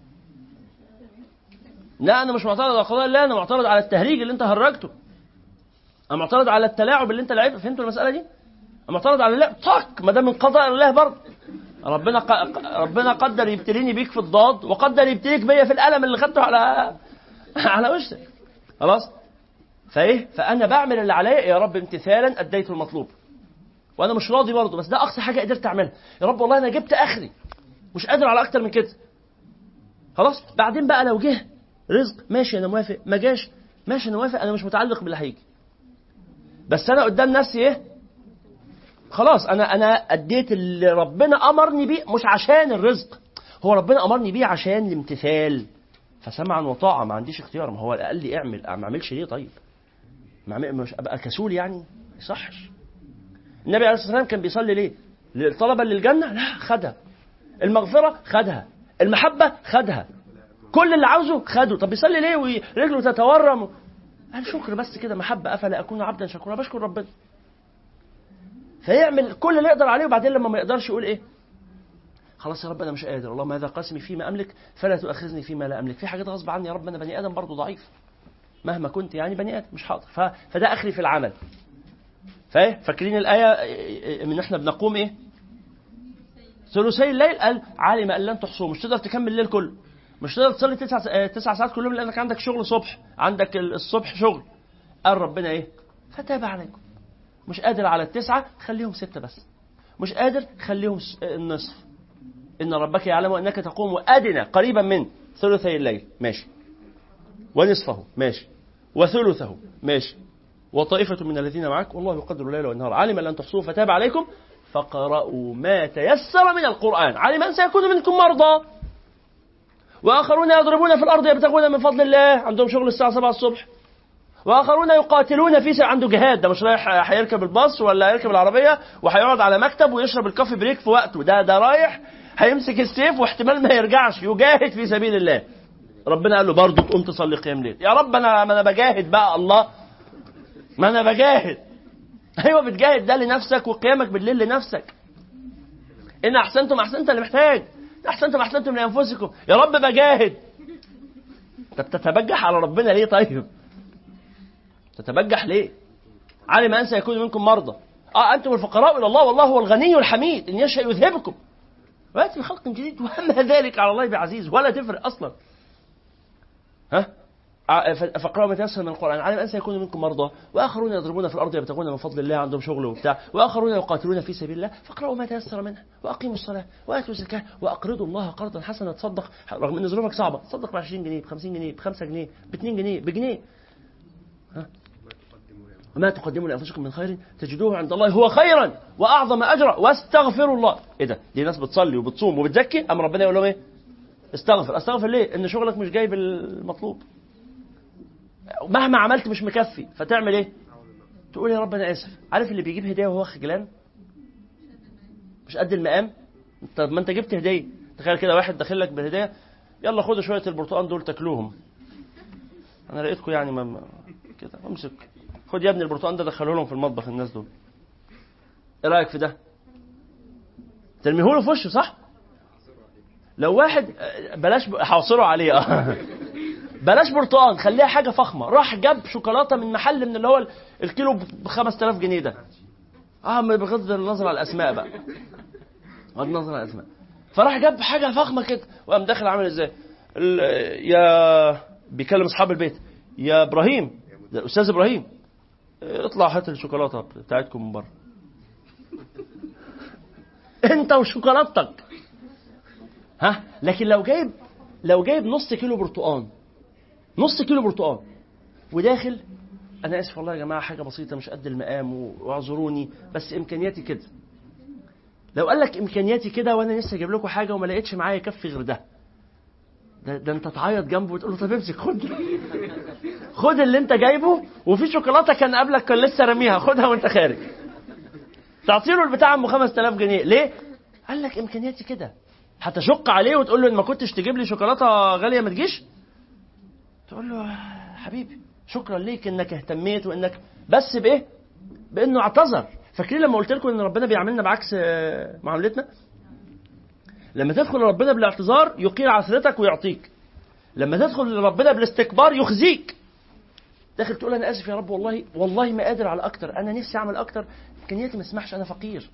Speaker 3: لا انا مش معترض على قضاء الله انا معترض على التهريج اللي انت هرجته انا معترض على التلاعب اللي انت لعبته فهمتوا المساله دي انا معترض على لا طق ما ده من قضاء الله برضه ربنا ق... ربنا قدر يبتليني بيك في الضاد وقدر يبتليك بيا في القلم اللي خدته على على وشك خلاص فايه فانا بعمل اللي عليا يا رب امتثالا اديت المطلوب وانا مش راضي برضه بس ده اقصى حاجه قدرت اعملها يا رب والله انا جبت اخري مش قادر على اكتر من كده خلاص بعدين بقى لو جه رزق ماشي انا موافق ما جاش ماشي انا موافق انا مش متعلق باللي هيجي بس انا قدام نفسي ايه خلاص انا انا اديت اللي ربنا امرني بيه مش عشان الرزق هو ربنا امرني بيه عشان الامتثال فسمعا وطاعه ما عنديش اختيار ما هو قال لي اعمل ما اعملش ليه طيب ما أعمل- مش ابقى كسول يعني ما يصحش النبي عليه الصلاه والسلام كان بيصلي ليه للطلبه للجنه لا خدها المغفره خدها المحبه خدها كل اللي عاوزه خده طب بيصلي ليه ورجله تتورم قال شكر بس كده محبه افلا اكون عبدا شكورا بشكر ربنا فيعمل كل اللي يقدر عليه وبعدين لما ما يقدرش يقول ايه خلاص يا رب انا مش قادر اللهم هذا قسمي فيما املك فلا تؤاخذني فيما لا املك في حاجات غصب عني يا رب انا بني ادم برضه ضعيف مهما كنت يعني بني ادم مش حاضر ف... فده اخري في العمل فايه فاكرين الايه من احنا بنقوم ايه ثلثي الليل قال علم ان لن تحصوه مش تقدر تكمل الليل كله مش تقدر تصلي تسع آه، تسع ساعات كلهم لانك عندك شغل صبح عندك ال- الصبح شغل قال ربنا ايه فتاب عليكم مش قادر على التسعه خليهم سته بس مش قادر خليهم س- آه، النصف ان ربك يعلم انك تقوم ادنى قريبا من ثلثي الليل ماشي ونصفه ماشي وثلثه ماشي وطائفة من الذين معك والله يقدر الليل والنهار علم أن لن تحصوه فتاب عليكم فقرأوا ما تيسر من القرآن علم أن سيكون منكم مرضى وآخرون يضربون في الأرض يبتغون من فضل الله عندهم شغل الساعة 7 الصبح وآخرون يقاتلون في سبيل عنده جهاد ده مش رايح هيركب الباص ولا هيركب العربية وهيقعد على مكتب ويشرب الكافي بريك في وقته ده ده رايح هيمسك السيف واحتمال ما يرجعش يجاهد في سبيل الله ربنا قال له برضه تقوم تصلي قيام ليل يا رب انا ما انا بجاهد بقى الله ما انا بجاهد ايوه بتجاهد ده لنفسك وقيامك بالليل لنفسك ان احسنتم احسنت اللي محتاج إن احسنتم احسنتم لانفسكم يا رب بجاهد طب تتبجح على ربنا ليه طيب تتبجح ليه علم ان سيكون منكم مرضى اه انتم الفقراء الى الله والله هو الغني الحميد ان يشاء يذهبكم وياتي بخلق جديد وما ذلك على الله بعزيز ولا تفرق اصلا ها ع- ف- فاقرأوا ما تيسر من القرآن علم أن سيكون منكم مرضى وآخرون يضربون في الأرض يبتغون من فضل الله عندهم شغل وبتاع وآخرون يقاتلون في سبيل الله فاقرأوا ما تيسر منها وأقيموا الصلاة وآتوا الزكاة وأقرضوا الله قرضا حسنا تصدق رغم أن ظروفك صعبة تصدق ب 20 جنيه ب 50 جنيه ب 5 جنيه ب 2 جنيه بجنيه ها وما تقدموا لأنفسكم من خير تجدوه عند الله هو خيرا وأعظم أجرا واستغفروا الله إيه ده دي ناس بتصلي وبتصوم وبتزكي أم ربنا يقول لهم إيه استغفر استغفر ليه ان شغلك مش جايب المطلوب مهما عملت مش مكفي فتعمل ايه تقول يا رب انا اسف عارف اللي بيجيب هديه وهو خجلان مش قد المقام طب ما انت جبت هديه تخيل كده واحد داخل لك بهديه يلا خدوا شويه البرتقال دول تاكلوهم انا لقيتكم يعني ما ما- كده امسك خد يا ابني البرتقال ده دخله لهم في المطبخ الناس دول ايه رايك في ده ترميه له في وشه صح لو واحد آه، بلاش ب- هعصره عليه اه بلاش برتقال خليها حاجه فخمه راح جاب شوكولاته من محل من اللي هو ال- الكيلو ب 5000 جنيه ده اه ما بغض النظر على الاسماء بقى بغض النظر على الاسماء فراح جاب حاجه فخمه كده وقام داخل عامل ازاي ال- يا بيكلم اصحاب البيت يا ابراهيم ده الاستاذ ابراهيم اه، اطلع هات الشوكولاته بتاعتكم من بره انت وشوكولاتتك ها لكن لو جايب لو جايب نص كيلو برتقان نص كيلو برتقان وداخل انا اسف والله يا جماعه حاجه بسيطه مش قد المقام واعذروني بس امكانياتي كده لو قال لك امكانياتي كده وانا لسه جايب لكم حاجه وما لقيتش معايا يكفي غير ده ده, ده انت تعيط جنبه وتقول له طب امسك خد خد اللي انت جايبه وفي شوكولاته كان قبلك كان لسه راميها خدها وانت خارج تعطي له البتاع ام 5000 جنيه ليه؟ قال لك امكانياتي كده هتشق عليه وتقول له ان ما كنتش تجيب لي شوكولاته غاليه ما تجيش تقول له يا حبيبي شكرا ليك انك اهتميت وانك بس بايه بانه اعتذر فاكرين لما قلت لكم ان ربنا بيعاملنا بعكس آه، معاملتنا لما تدخل لربنا بالاعتذار يقيل عثرتك ويعطيك لما تدخل لربنا بالاستكبار يخزيك داخل تقول انا اسف يا رب والله والله ما قادر على اكتر انا نفسي اعمل اكتر امكانياتي ما تسمحش انا فقير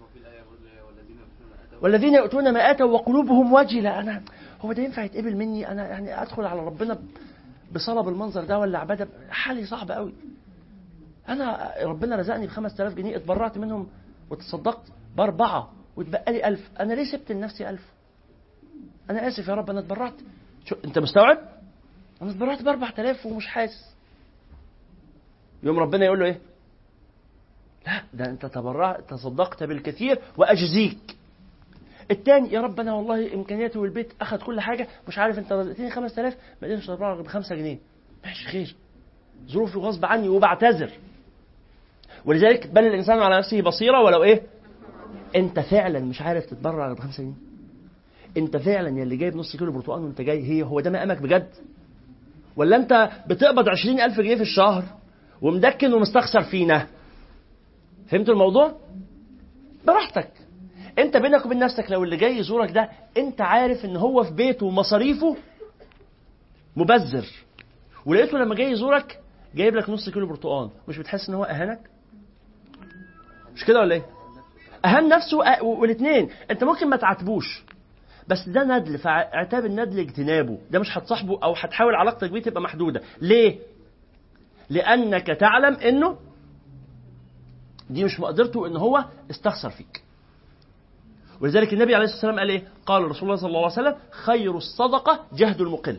Speaker 3: والذين يؤتون ما اتوا وقلوبهم وجله انا هو ده ينفع يتقبل مني انا يعني ادخل على ربنا بصلاه بالمنظر ده ولا عباده حالي صعب قوي انا ربنا رزقني ب 5000 جنيه اتبرعت منهم وتصدقت باربعه واتبقى لي 1000 انا ليه سبت لنفسي 1000 انا اسف يا رب انا اتبرعت شو انت مستوعب انا اتبرعت ب 4000 ومش حاسس يوم ربنا يقول له ايه لا ده انت تبرعت تصدقت بالكثير واجزيك التاني يا رب انا والله امكانياتي والبيت اخذ كل حاجه مش عارف انت رزقتني 5000 ما قدرتش اتبرع غير ب 5 جنيه ماشي خير ظروفي غصب عني وبعتذر ولذلك بل الانسان على نفسه بصيره ولو ايه انت فعلا مش عارف تتبرع غير ب 5 جنيه انت فعلا يلي جايب نص كيلو برتقال وانت جاي هي هو ده مقامك بجد ولا انت بتقبض عشرين ألف جنيه في الشهر ومدكن ومستخسر فينا فهمت الموضوع براحتك انت بينك وبين نفسك لو اللي جاي يزورك ده انت عارف ان هو في بيته ومصاريفه مبذر ولقيته لما جاي يزورك جايب لك نص كيلو برتقال مش بتحس ان هو اهانك مش كده ولا ايه اهان نفسه أه والاثنين انت ممكن ما تعاتبوش بس ده ندل فاعتاب الندل اجتنابه ده مش هتصاحبه او هتحاول علاقتك بيه تبقى محدوده ليه لانك تعلم انه دي مش مقدرته ان هو استخسر فيك ولذلك النبي عليه الصلاه والسلام قال ايه قال رسول الله صلى الله عليه وسلم خير الصدقه جهد المقل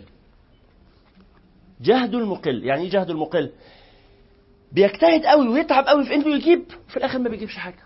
Speaker 3: جهد المقل يعني ايه جهد المقل بيجتهد قوي ويتعب قوي في انه يجيب في الاخر ما بيجيبش حاجه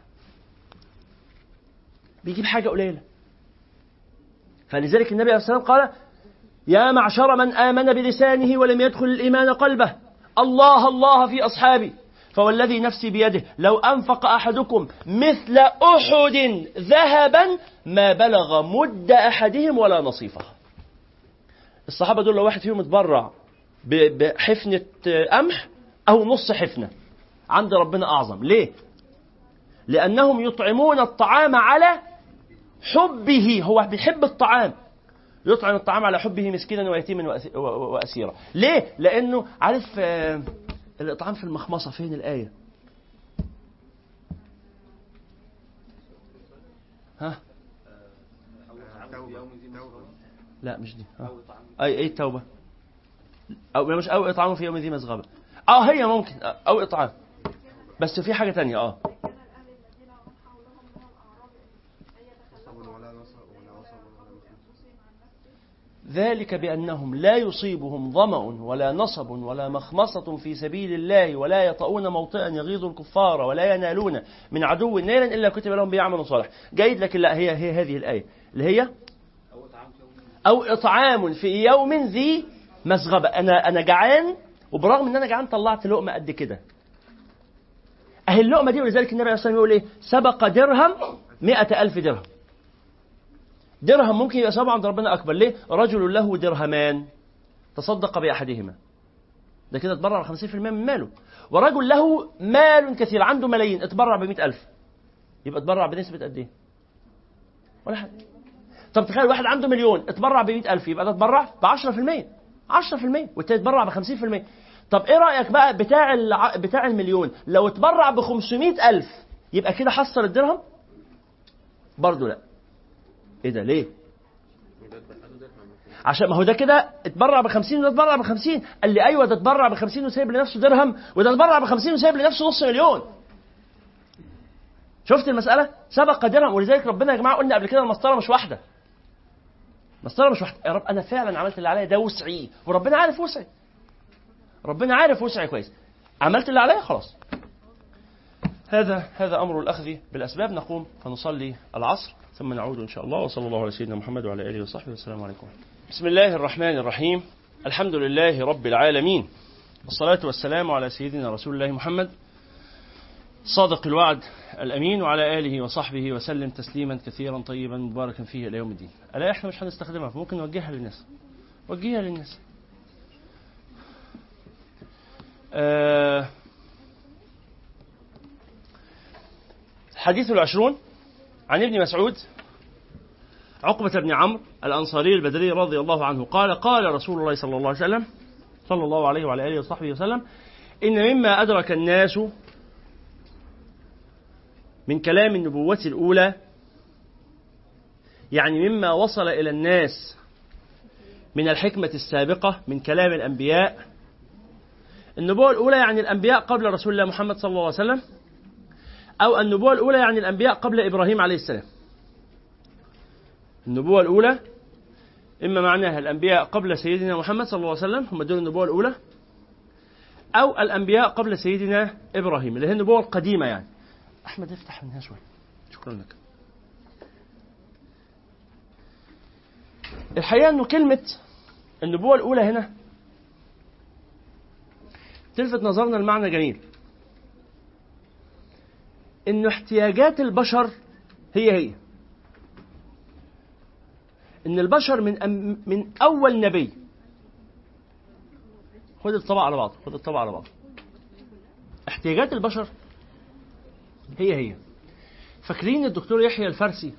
Speaker 3: بيجيب حاجه قليله فلذلك النبي عليه الصلاه والسلام قال يا معشر من امن بلسانه ولم يدخل الايمان قلبه الله الله في اصحابي فوالذي نفسي بيده لو انفق احدكم مثل احد ذهبا ما بلغ مد احدهم ولا نصيفه الصحابه دول لو واحد فيهم اتبرع بحفنه قمح او نص حفنه عند ربنا اعظم ليه لانهم يطعمون الطعام على حبه هو بيحب الطعام يطعم الطعام على حبه مسكينا ويتيما واسيرا ليه لانه عارف آه الاطعام في المخمصه فين الايه ها لا مش دي ها. اي اي التوبه او مش او اطعام في يوم ذي مسغبه اه هي ممكن او اطعام بس في حاجه تانية اه ذلك بأنهم لا يصيبهم ظمأ ولا نصب ولا مخمصة في سبيل الله ولا يطؤون موطئا يغيظ الكفار ولا ينالون من عدو نيلا إلا كتب لهم بيعمل صالح جيد لكن لا هي هي هذه الآية اللي هي أو إطعام في يوم ذي مسغبة أنا أنا جعان وبرغم إن أنا جعان طلعت لقمة قد كده أهي اللقمة دي ولذلك النبي عليه الصلاة والسلام يقول إيه سبق درهم مئة ألف درهم درهم ممكن يبقى ثواب عند ربنا اكبر ليه رجل له درهمان تصدق باحدهما ده كده اتبرع ب 50% من ماله ورجل له مال كثير عنده ملايين اتبرع ب ألف يبقى اتبرع بنسبة قد ايه؟ ولا حاجة طب تخيل واحد عنده مليون اتبرع ب ألف يبقى ده اتبرع ب 10% 10% والتاني اتبرع ب 50% طب ايه رأيك بقى بتاع الع... بتاع المليون لو اتبرع ب 500 ألف يبقى كده حصل الدرهم؟ برضه لا ايه ده ليه؟ عشان ما هو ده كده اتبرع ب 50 وده اتبرع ب 50 قال لي ايوه ده اتبرع ب 50 وسايب لنفسه درهم وده اتبرع ب 50 وسايب لنفسه نص مليون شفت المساله سبق درهم ولذلك ربنا يا جماعه قلنا قبل كده المسطره مش واحده مسطره مش واحده يا رب انا فعلا عملت اللي عليا ده وسعي وربنا عارف وسعي ربنا عارف وسعي كويس عملت اللي عليا خلاص هذا هذا امر الاخذ بالاسباب نقوم فنصلي العصر ثم نعود إن شاء الله وصلى الله على سيدنا محمد وعلى آله وصحبه والسلام عليكم بسم الله الرحمن الرحيم الحمد لله رب العالمين والصلاة والسلام على سيدنا رسول الله محمد صادق الوعد الأمين وعلى آله وصحبه وسلم تسليما كثيرا طيبا مباركا فيه إلى يوم الدين ألا إحنا مش هنستخدمها فممكن نوجهها للناس وجهها للناس آه الحديث العشرون عن ابن مسعود عقبة بن عمرو الأنصاري البدري رضي الله عنه قال قال رسول الله صلى الله عليه وسلم صلى الله عليه وعلى آله وصحبه وسلم إن مما أدرك الناس من كلام النبوة الأولى يعني مما وصل إلى الناس من الحكمة السابقة من كلام الأنبياء النبوة الأولى يعني الأنبياء قبل رسول الله محمد صلى الله عليه وسلم أو النبوة الأولى يعني الأنبياء قبل إبراهيم عليه السلام النبوة الأولى إما معناها الأنبياء قبل سيدنا محمد صلى الله عليه وسلم هم دول النبوة الأولى أو الأنبياء قبل سيدنا إبراهيم اللي هي النبوة القديمة يعني أحمد افتح منها شوي شكرا لك الحقيقة أنه كلمة النبوة الأولى هنا تلفت نظرنا المعنى جميل انه احتياجات البشر هي هي ان البشر من أم من اول نبي خد الطبق على بعض خد الطبق على بعض احتياجات البشر هي هي فاكرين الدكتور يحيى الفارسي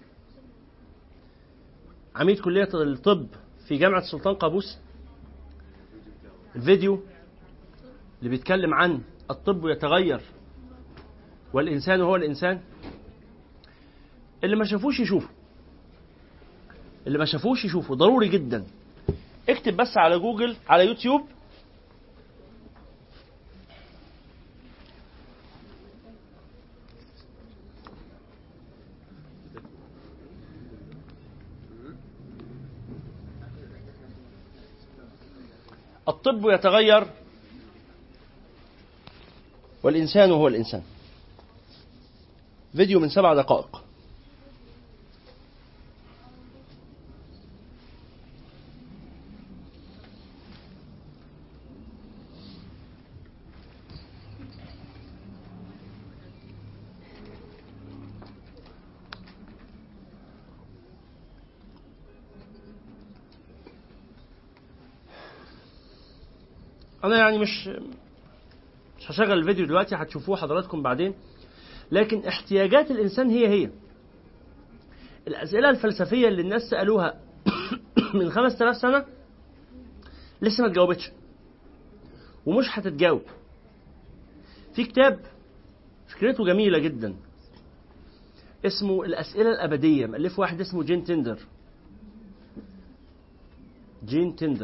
Speaker 3: عميد كلية الطب في جامعة السلطان قابوس الفيديو اللي بيتكلم عن الطب يتغير والإنسان هو الإنسان اللي ما شافوش يشوفوا اللي ما شافوش يشوفوا ضروري جدا اكتب بس على جوجل على يوتيوب الطب يتغير والإنسان هو الإنسان فيديو من سبع دقائق انا يعني مش مش هشغل الفيديو دلوقتي هتشوفوه حضراتكم بعدين لكن احتياجات الانسان هي هي الاسئله الفلسفيه اللي الناس سالوها من 5000 سنه لسه ما اتجاوبتش ومش هتتجاوب في كتاب فكرته جميله جدا اسمه الاسئله الابديه مؤلف واحد اسمه جين تندر جين تندر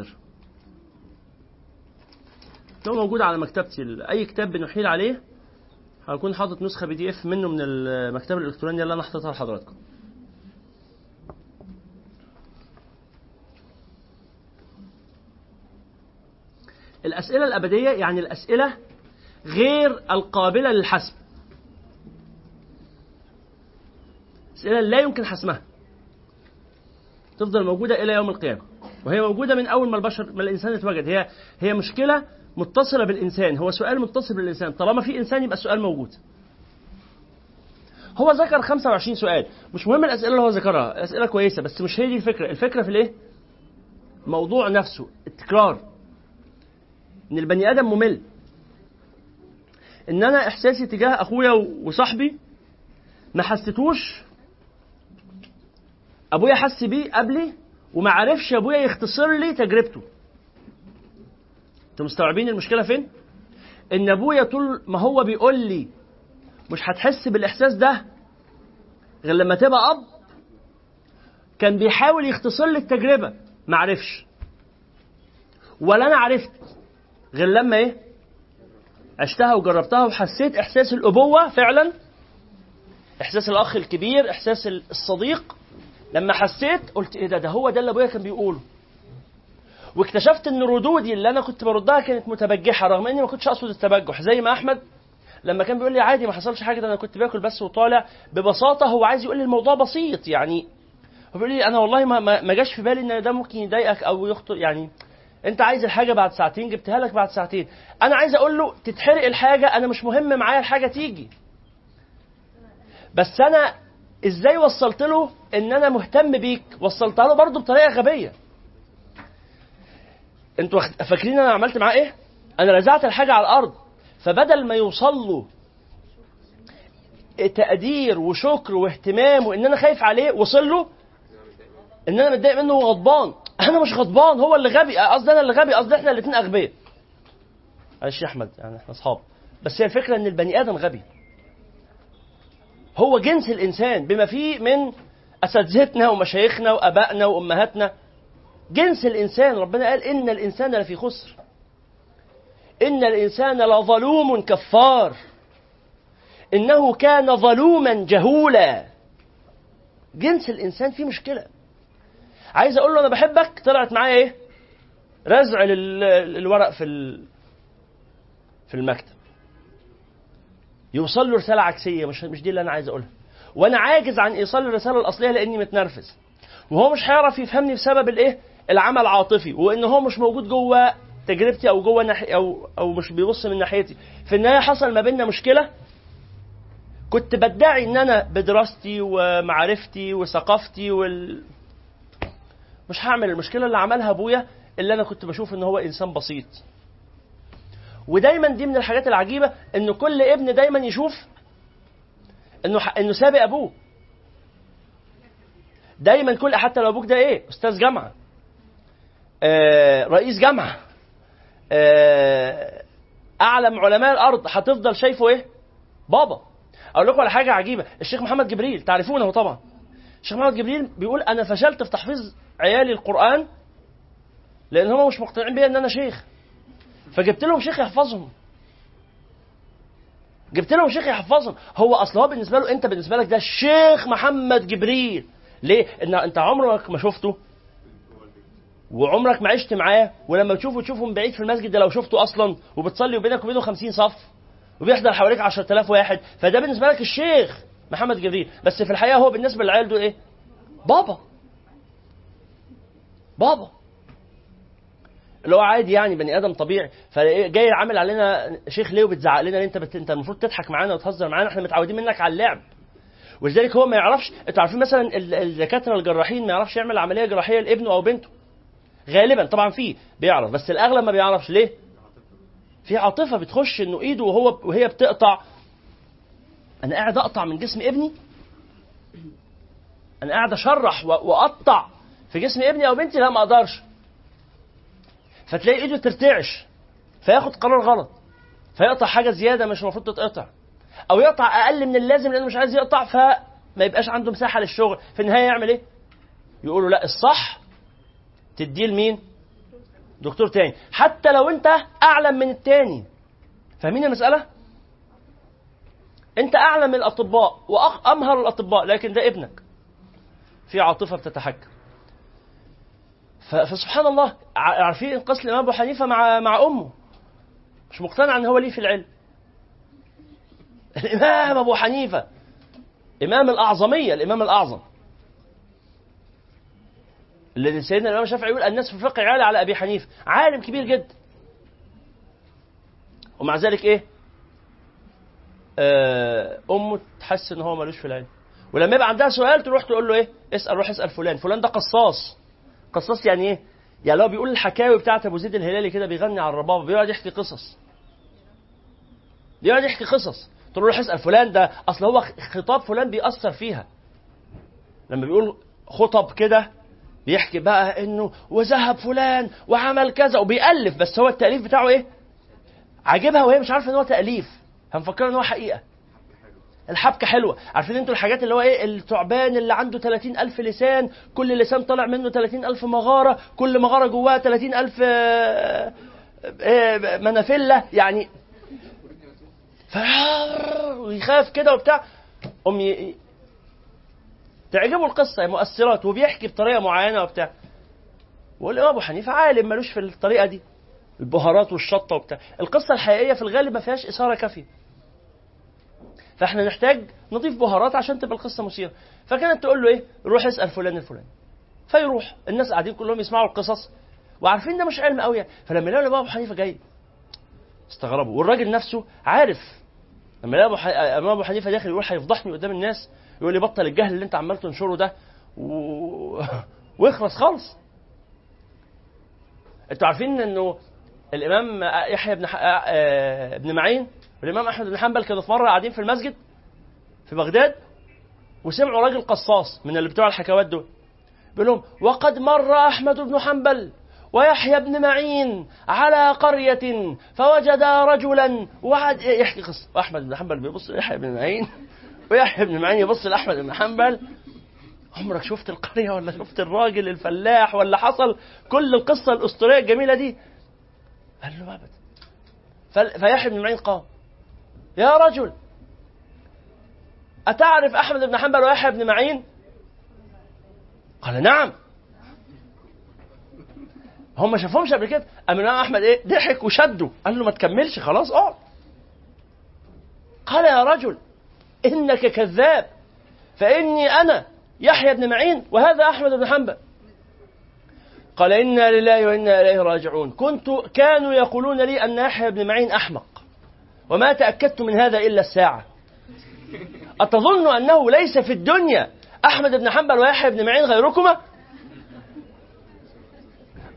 Speaker 3: هو موجود على مكتبتي اي كتاب بنحيل عليه هكون حاطط نسخه بي دي اف منه من المكتبه الالكترونيه اللي انا حاططها لحضراتكم الاسئله الابديه يعني الاسئله غير القابله للحسم اسئله لا يمكن حسمها تفضل موجوده الى يوم القيامه وهي موجوده من اول ما البشر ما الانسان اتوجد هي هي مشكله متصلة بالإنسان هو سؤال متصل بالإنسان طالما في إنسان يبقى السؤال موجود هو ذكر 25 سؤال مش مهم الأسئلة اللي هو ذكرها أسئلة كويسة بس مش هي دي الفكرة الفكرة في الإيه موضوع نفسه التكرار إن البني آدم ممل إن أنا إحساسي تجاه أخويا وصاحبي ما حسيتوش أبويا حس بيه قبلي وما عرفش أبويا يختصر لي تجربته انتوا مستوعبين المشكله فين ان ابويا طول ما هو بيقول لي مش هتحس بالاحساس ده غير لما تبقى اب كان بيحاول يختصر لي التجربه ما عرفش ولا انا عرفت غير لما ايه عشتها وجربتها وحسيت احساس الابوه فعلا احساس الاخ الكبير احساس الصديق لما حسيت قلت ايه ده ده هو ده اللي ابويا كان بيقوله واكتشفت ان ردودي اللي انا كنت بردها كانت متبجحه رغم اني ما كنتش اقصد التبجح زي ما احمد لما كان بيقول لي عادي ما حصلش حاجه ده انا كنت باكل بس وطالع ببساطه هو عايز يقول لي الموضوع بسيط يعني هو بيقول لي انا والله ما ما جاش في بالي ان ده ممكن يضايقك او يخطئ يعني انت عايز الحاجه بعد ساعتين جبتها لك بعد ساعتين انا عايز اقول له تتحرق الحاجه انا مش مهم معايا الحاجه تيجي بس انا ازاي وصلت له ان انا مهتم بيك وصلتها له برضه بطريقه غبيه انتوا فاكرين انا عملت معاه ايه انا رزعت الحاجه على الارض فبدل ما يوصل له تقدير وشكر واهتمام وان انا خايف عليه وصل له ان انا متضايق منه وغضبان انا مش غضبان هو اللي غبي قصدي انا اللي غبي قصدي احنا الاثنين اغبياء معلش يا احمد يعني احنا اصحاب بس هي الفكره ان البني ادم غبي هو جنس الانسان بما فيه من اساتذتنا ومشايخنا وابائنا وامهاتنا جنس الإنسان ربنا قال إن الإنسان لفي خسر إن الإنسان لظلوم كفار إنه كان ظلوما جهولا جنس الإنسان فيه مشكلة عايز أقول له أنا بحبك طلعت معايا إيه رزع الورق في في المكتب يوصل له رسالة عكسية مش مش دي اللي أنا عايز أقولها وأنا عاجز عن إيصال الرسالة الأصلية لأني متنرفز وهو مش هيعرف يفهمني بسبب الإيه العمل عاطفي وان هو مش موجود جوه تجربتي او جوه ناحية او او مش بيبص من ناحيتي في النهايه حصل ما بيننا مشكله كنت بدعي ان انا بدراستي ومعرفتي وثقافتي وال مش هعمل المشكله اللي عملها ابويا اللي انا كنت بشوف ان هو انسان بسيط ودايما دي من الحاجات العجيبه ان كل ابن دايما يشوف انه انه سابق ابوه دايما كل حتى لو ابوك ده ايه استاذ جامعه آه رئيس جامعه آه اعلم علماء الارض هتفضل شايفه ايه بابا اقول لكم على حاجه عجيبه الشيخ محمد جبريل تعرفونه طبعا الشيخ محمد جبريل بيقول انا فشلت في تحفيظ عيالي القران لان هم مش مقتنعين بيا ان انا شيخ فجبت لهم شيخ يحفظهم جبت لهم شيخ يحفظهم هو اصل هو بالنسبه له انت بالنسبه لك ده الشيخ محمد جبريل ليه ان انت عمرك ما شفته وعمرك ما عشت معاه ولما تشوفه تشوفه من بعيد في المسجد ده لو شفته اصلا وبتصلي وبينك وبينه 50 صف وبيحضر حواليك 10000 واحد فده بالنسبه لك الشيخ محمد جبريل بس في الحقيقه هو بالنسبه للعيال دول ايه بابا بابا اللي هو عادي يعني بني ادم طبيعي فجاي عامل علينا شيخ ليه وبتزعق لنا ليه انت بت... انت المفروض تضحك معانا وتهزر معانا احنا متعودين منك على اللعب ولذلك هو ما يعرفش انتوا عارفين مثلا ال- الدكاتره الجراحين ما يعرفش يعمل عمليه جراحيه لابنه او بنته غالبا طبعا فيه بيعرف بس الاغلب ما بيعرفش ليه في عاطفه بتخش انه ايده وهو وهي بتقطع انا قاعد اقطع من جسم ابني انا قاعد اشرح و- واقطع في جسم ابني او بنتي لا ما اقدرش فتلاقي ايده ترتعش فياخد قرار غلط فيقطع حاجه زياده مش المفروض تتقطع او يقطع اقل من اللازم لانه مش عايز يقطع فما يبقاش عنده مساحه للشغل في النهايه يعمل ايه يقولوا لا الصح تديه لمين دكتور تاني حتى لو انت اعلم من التاني فاهمين المساله انت اعلم من الاطباء وامهر الاطباء لكن ده ابنك في عاطفه بتتحكم ف- فسبحان الله ع- عارفين قصة الامام ابو حنيفه مع مع امه مش مقتنع ان هو ليه في العلم الامام ابو حنيفه امام الاعظميه الامام الاعظم الذي سيدنا الامام الشافعي يقول الناس في الفقه عالي على ابي حنيفه عالم كبير جدا ومع ذلك ايه آه، امه تحس ان هو ملوش في العلم ولما يبقى عندها سؤال تروح تقول له ايه اسال روح اسال فلان فلان ده قصاص قصاص يعني ايه يعني لو بيقول الحكاوي بتاعت ابو زيد الهلالي كده بيغني على الربابه بيقعد يحكي قصص بيقعد يحكي قصص تقول له روح اسال فلان ده اصل هو خطاب فلان بيأثر فيها لما بيقول خطب كده بيحكي بقى انه وذهب فلان وعمل كذا وبيألف بس هو التأليف بتاعه ايه عاجبها وهي مش عارفه ان هو تأليف هنفكر ان هو حقيقه الحبكه حلوه عارفين انتوا الحاجات اللي هو ايه الثعبان اللي عنده 30 ألف لسان كل لسان طالع منه 30 ألف مغاره كل مغاره جواها 30 ألف آه، آه، منافله يعني ف ويخاف كده وبتاع قوم ي- تعجبه القصه مؤثرات وبيحكي بطريقه معينه وبتاع والامام ابو حنيفه عالم ملوش في الطريقه دي البهارات والشطه وبتاع القصه الحقيقيه في الغالب ما فيهاش اثاره كافيه فاحنا نحتاج نضيف بهارات عشان تبقى القصه مثيره فكانت تقول له ايه روح اسال فلان الفلاني فيروح الناس قاعدين كلهم يسمعوا القصص وعارفين ده مش علم قوي يعني فلما يلاقوا الامام ابو حنيفه جاي استغربوا والراجل نفسه عارف لما يلاقي أبو ح- الامام ابو حنيفه داخل يقول هيفضحني قدام الناس يقول لي بطل الجهل اللي انت عمال تنشره ده و... واخلص خالص انتوا عارفين انه الامام يحيى بن ح... آه، ابن معين والامام احمد بن حنبل كانوا في مره قاعدين في المسجد في بغداد وسمعوا راجل قصاص من اللي بتوع الحكوات دول بيقول لهم وقد مر احمد بن حنبل ويحيى بن معين على قرية فوجد رجلا وقعد يحكي قصة وأحمد بن حنبل بيبص ليحيى بن معين ويحيى بن معين يبص لأحمد بن حنبل عمرك شفت القرية ولا شفت الراجل الفلاح ولا حصل كل القصة الأسطورية الجميلة دي قال له أبدا فل- فيحيى بن معين قام يا رجل أتعرف أحمد بن حنبل ويحيى بن معين قال نعم هم ما شافهمش قبل كده قام الإمام احمد ايه ضحك وشده قال له ما تكملش خلاص اقعد قال يا رجل انك كذاب فاني انا يحيى بن معين وهذا احمد بن حنبل قال انا لله وانا اليه راجعون كنت كانوا يقولون لي ان يحيى بن معين احمق وما تاكدت من هذا الا الساعه اتظن انه ليس في الدنيا احمد بن حنبل ويحيى بن معين غيركما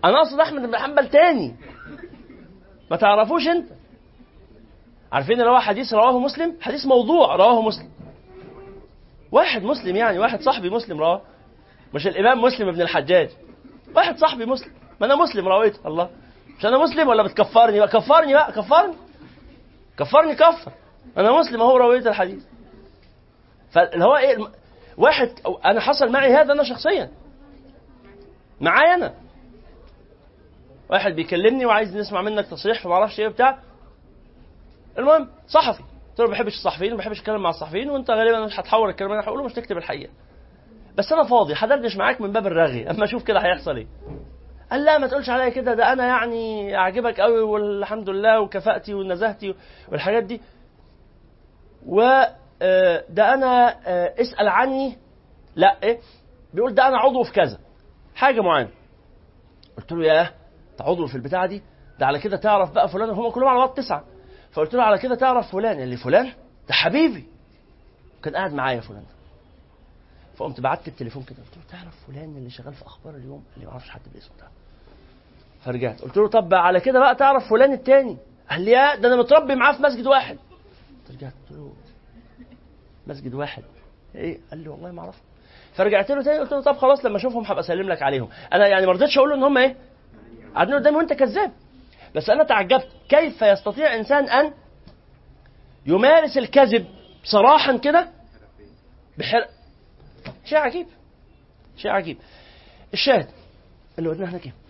Speaker 3: انا اقصد احمد بن حنبل تاني ما تعرفوش انت عارفين اللي هو حديث رواه مسلم حديث موضوع رواه مسلم واحد مسلم يعني واحد صاحبي مسلم رواه مش الامام مسلم بن الحجاج واحد صاحبي مسلم ما انا مسلم رويته الله مش انا مسلم ولا بتكفرني بقى كفرني بقى كفرني كفرني كفر انا مسلم اهو رويت الحديث فاللي هو ايه الم- واحد أو انا حصل معي هذا انا شخصيا معايا انا واحد بيكلمني وعايز نسمع منك تصريح فما اعرفش ايه بتاع المهم صحفي قلت له ما بحبش الصحفيين ما بحبش اتكلم مع الصحفيين وانت غالبا مش هتحور الكلام اللي انا هقوله مش تكتب الحقيقه بس انا فاضي هدردش معاك من باب الرغي اما اشوف كده هيحصل ايه قال لا ما تقولش عليا كده ده انا يعني اعجبك قوي والحمد لله وكفاءتي ونزاهتي والحاجات دي و آه، ده انا آه، اسال عني لا ايه بيقول ده انا عضو في كذا حاجه معينه قلت له ياه انت عضو في البتاعه دي ده على كده تعرف بقى فلان هم كلهم على بعض تسعه فقلت له على كده تعرف فلان اللي فلان ده حبيبي كان قاعد معايا فلان ده فقمت بعت التليفون كده قلت له تعرف فلان اللي شغال في اخبار اليوم اللي ما اعرفش حد بالاسم ده فرجعت قلت له طب على كده بقى تعرف فلان التاني قال لي يا ده انا متربي معاه في مسجد واحد رجعت قلت له مسجد واحد ايه قال لي والله ما اعرف فرجعت له تاني قلت له طب خلاص لما اشوفهم هبقى اسلم لك عليهم انا يعني ما رضيتش اقول له ان هم ايه قاعدين قدامي وانت كذاب بس انا تعجبت كيف يستطيع انسان ان يمارس الكذب صراحا كده بحر شيء عجيب شيء عجيب الشاهد اللي قلنا احنا كده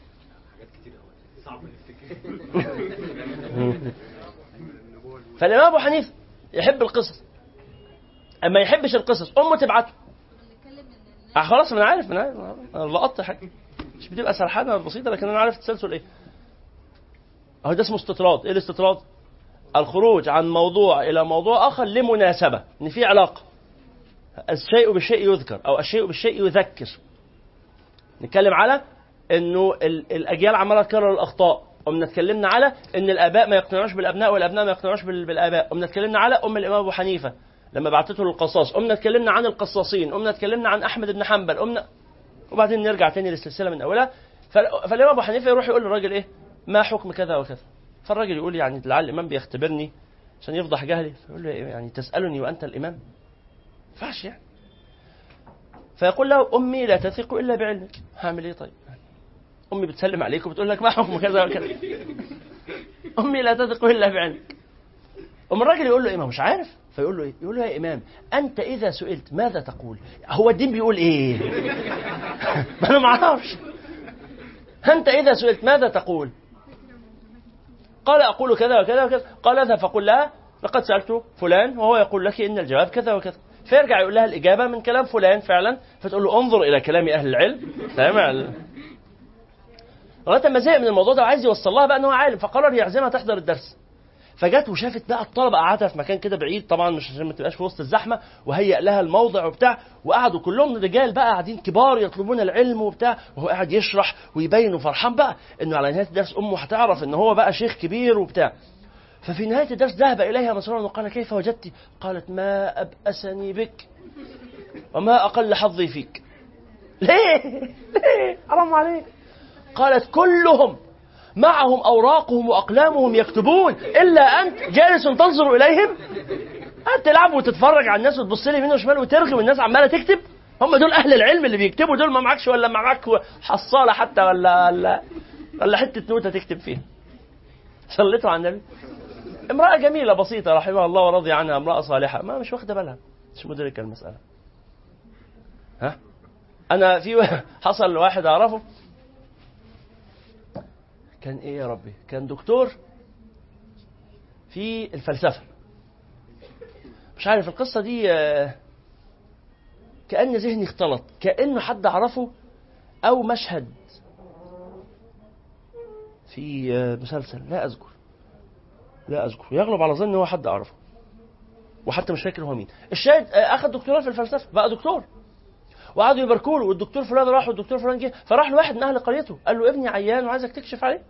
Speaker 3: فالامام ابو حنيفه يحب القصص اما يحبش القصص امه تبعته آه خلاص ما انا عارف ما انا عارف انا لقطت حاجه مش بتبقى سرحانه بسيطه لكن انا عارف التسلسل ايه اهو ده اسمه استطراد ايه الاستطراد الخروج عن موضوع الى موضوع اخر لمناسبه ان في علاقه الشيء بالشيء يذكر او الشيء بالشيء يذكر نتكلم على انه ال- الاجيال عماله تكرر الاخطاء قمنا اتكلمنا على ان الاباء ما يقتنعوش بالابناء والابناء ما يقتنعوش بال- بالاباء قمنا اتكلمنا على ام الامام ابو حنيفه لما بعتته للقصاص قمنا اتكلمنا عن القصاصين قمنا اتكلمنا عن احمد بن حنبل قمنا وبعدين نرجع تاني للسلسله من اولها فال- فالامام ابو حنيفه يروح يقول للراجل ايه ما حكم كذا وكذا فالراجل يقول يعني لعل الامام بيختبرني عشان يفضح جهلي فيقول له إيه يعني تسالني وانت الامام ما ينفعش يعني فيقول له امي لا تثق الا بعلمك هعمل ايه طيب امي بتسلم عليك وبتقول لك ما حكم كذا وكذا امي لا تثق الا بعلمك أم الراجل يقول له ايه ما هو مش عارف فيقول له ايه يقول له يا امام انت اذا سئلت ماذا تقول هو الدين بيقول ايه ما انا ما اعرفش انت اذا سئلت ماذا تقول قال اقول كذا وكذا وكذا قال اذهب فقل لها لقد سالت فلان وهو يقول لك ان الجواب كذا وكذا فيرجع يقول لها الاجابه من كلام فلان فعلا فتقول له انظر الى كلام اهل العلم سامع لغايه ما زهق من الموضوع ده وعايز يوصل لها بقى ان هو عالم فقرر يعزمها تحضر الدرس فجت وشافت بقى الطلبه قعدها في مكان كده بعيد طبعا مش عشان ما تبقاش في وسط الزحمه وهيأ لها الموضع وبتاع وقعدوا كلهم رجال بقى قاعدين كبار يطلبون العلم وبتاع وهو قاعد يشرح ويبين وفرحان بقى انه على نهايه الدرس امه هتعرف ان هو بقى شيخ كبير وبتاع ففي نهايه الدرس ذهب اليها مسرورا وقال كيف وجدت؟ قالت ما ابأسني بك وما اقل حظي فيك. ليه؟ ليه؟ حرام عليك. قالت كلهم معهم أوراقهم وأقلامهم يكتبون إلا أنت جالس تنظر إليهم أنت تلعب وتتفرج على الناس وتبص لي يمين وشمال وترغي والناس عمالة تكتب هم دول أهل العلم اللي بيكتبوا دول ما معكش ولا معاك حصالة حتى ولا ولا ولا حتة نوتة تكتب فيها صليتوا على النبي امرأة جميلة بسيطة رحمها الله ورضي عنها امرأة صالحة ما مش واخدة بالها مش مدركة المسألة ها أنا في حصل لواحد أعرفه كان ايه يا ربي كان دكتور في الفلسفه مش عارف القصه دي آه، كان ذهني اختلط كانه حد اعرفه او مشهد في آه، مسلسل لا اذكر لا اذكر يغلب على ظني هو حد اعرفه وحتى مش فاكر هو مين الشاهد آه، اخذ دكتوراه في الفلسفه بقى دكتور وقعدوا يباركوا له والدكتور فلان راح والدكتور فلان جه فراح لواحد من اهل قريته قال له ابني عيان وعايزك تكشف عليه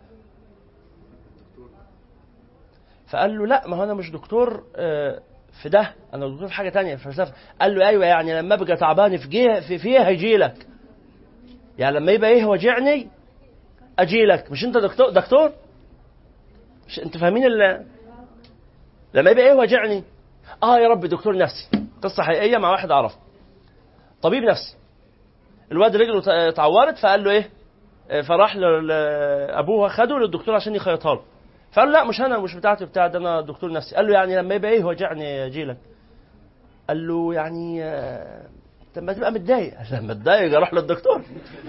Speaker 3: فقال له لا ما هو انا مش دكتور آه، في ده انا دكتور في حاجه تانية في الفلسفه قال له ايوه يعني لما ابقى تعبان في جيه في فيه هيجي لك يعني لما يبقى ايه وجعني اجي لك مش انت دكتور دكتور مش انت فاهمين ال لما يبقى ايه وجعني اه يا رب دكتور نفسي قصه حقيقيه مع واحد اعرفه طبيب نفسي الواد رجله ت- اتعورت فقال له ايه آه، فراح ل- لابوه خده للدكتور عشان يخيطها له فقال له لا مش انا مش بتاعتي بتاع ده انا دكتور نفسي قال له يعني لما يبقى ايه وجعني اجي لك قال له يعني آه، طب ما تبقى متضايق قال لما اتضايق اروح للدكتور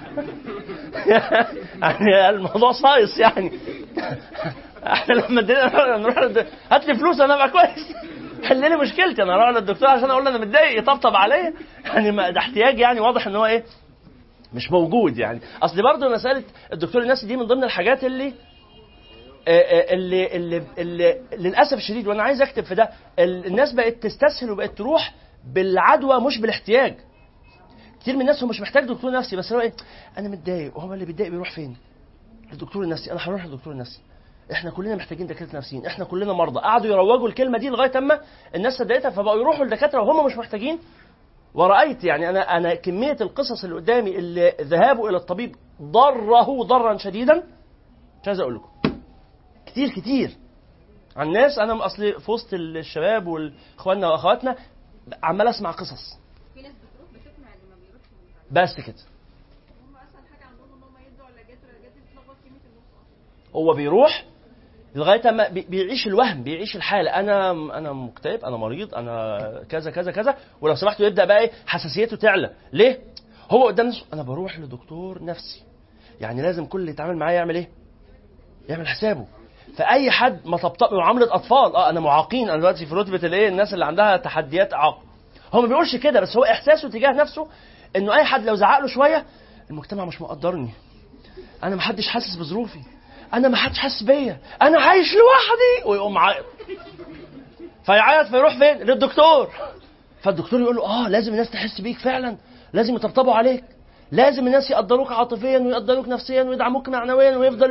Speaker 3: يعني الموضوع صايص يعني احنا لما ادينا نروح للد- هات لي فلوس انا ابقى كويس حل لي مشكلتي انا اروح للدكتور عشان اقول له انا متضايق يطبطب عليا يعني ما- ده احتياج يعني واضح ان هو ايه مش موجود يعني اصل برضه مساله الدكتور النفسي دي من ضمن الحاجات اللي آه، آه، اللي, اللي, اللي للاسف الشديد وانا عايز اكتب في ده ال- الناس بقت تستسهل وبقت تروح بالعدوى مش بالاحتياج كتير من الناس هو مش محتاج دكتور نفسي بس هو ايه انا متضايق وهو اللي بيتضايق بيروح فين للدكتور النفسي انا هروح للدكتور النفسي احنا كلنا محتاجين دكاتره نفسيين احنا كلنا مرضى قعدوا يروجوا الكلمه دي لغايه اما الناس صدقتها فبقوا يروحوا لدكاتره وهم مش محتاجين ورأيت يعني أنا أنا كمية القصص اللي قدامي اللي ذهابه إلى الطبيب ضره ضرا شديدا مش عايز أقول لكم كتير كتير عن ناس أنا أصلي في وسط الشباب وإخواننا وأخواتنا عمال أسمع قصص
Speaker 4: في ناس بتروح بتقنع اللي ما بيروحش
Speaker 3: بس كده
Speaker 4: هم اسهل حاجه عندهم ان هم يدوا علاجات والعلاجات دي بتلخبط كلمه النص اصلا
Speaker 3: هو بيروح لغايه ما بي- بيعيش الوهم بيعيش الحاله انا انا مكتئب انا مريض انا كذا كذا كذا ولو سمحتوا يبدا بقى ايه حساسيته تعلى ليه هو قدام نفسه انا بروح لدكتور نفسي يعني لازم كل اللي يتعامل معايا يعمل ايه يعمل حسابه فاي حد ما طبطب معامله اطفال اه انا معاقين انا دلوقتي في رتبه الايه الناس اللي عندها تحديات اعاقه هو ما بيقولش كده بس هو احساسه تجاه نفسه انه اي حد لو زعق له شويه المجتمع مش مقدرني انا ما حدش حاسس بظروفي انا ما حدش حاسس بيا انا عايش لوحدي ويقوم عيط فيعيط فيروح فين للدكتور فالدكتور يقول له اه لازم الناس تحس بيك فعلا لازم يطبطبوا عليك لازم الناس يقدروك عاطفيا ويقدروك نفسيا ويدعموك معنويا ويفضل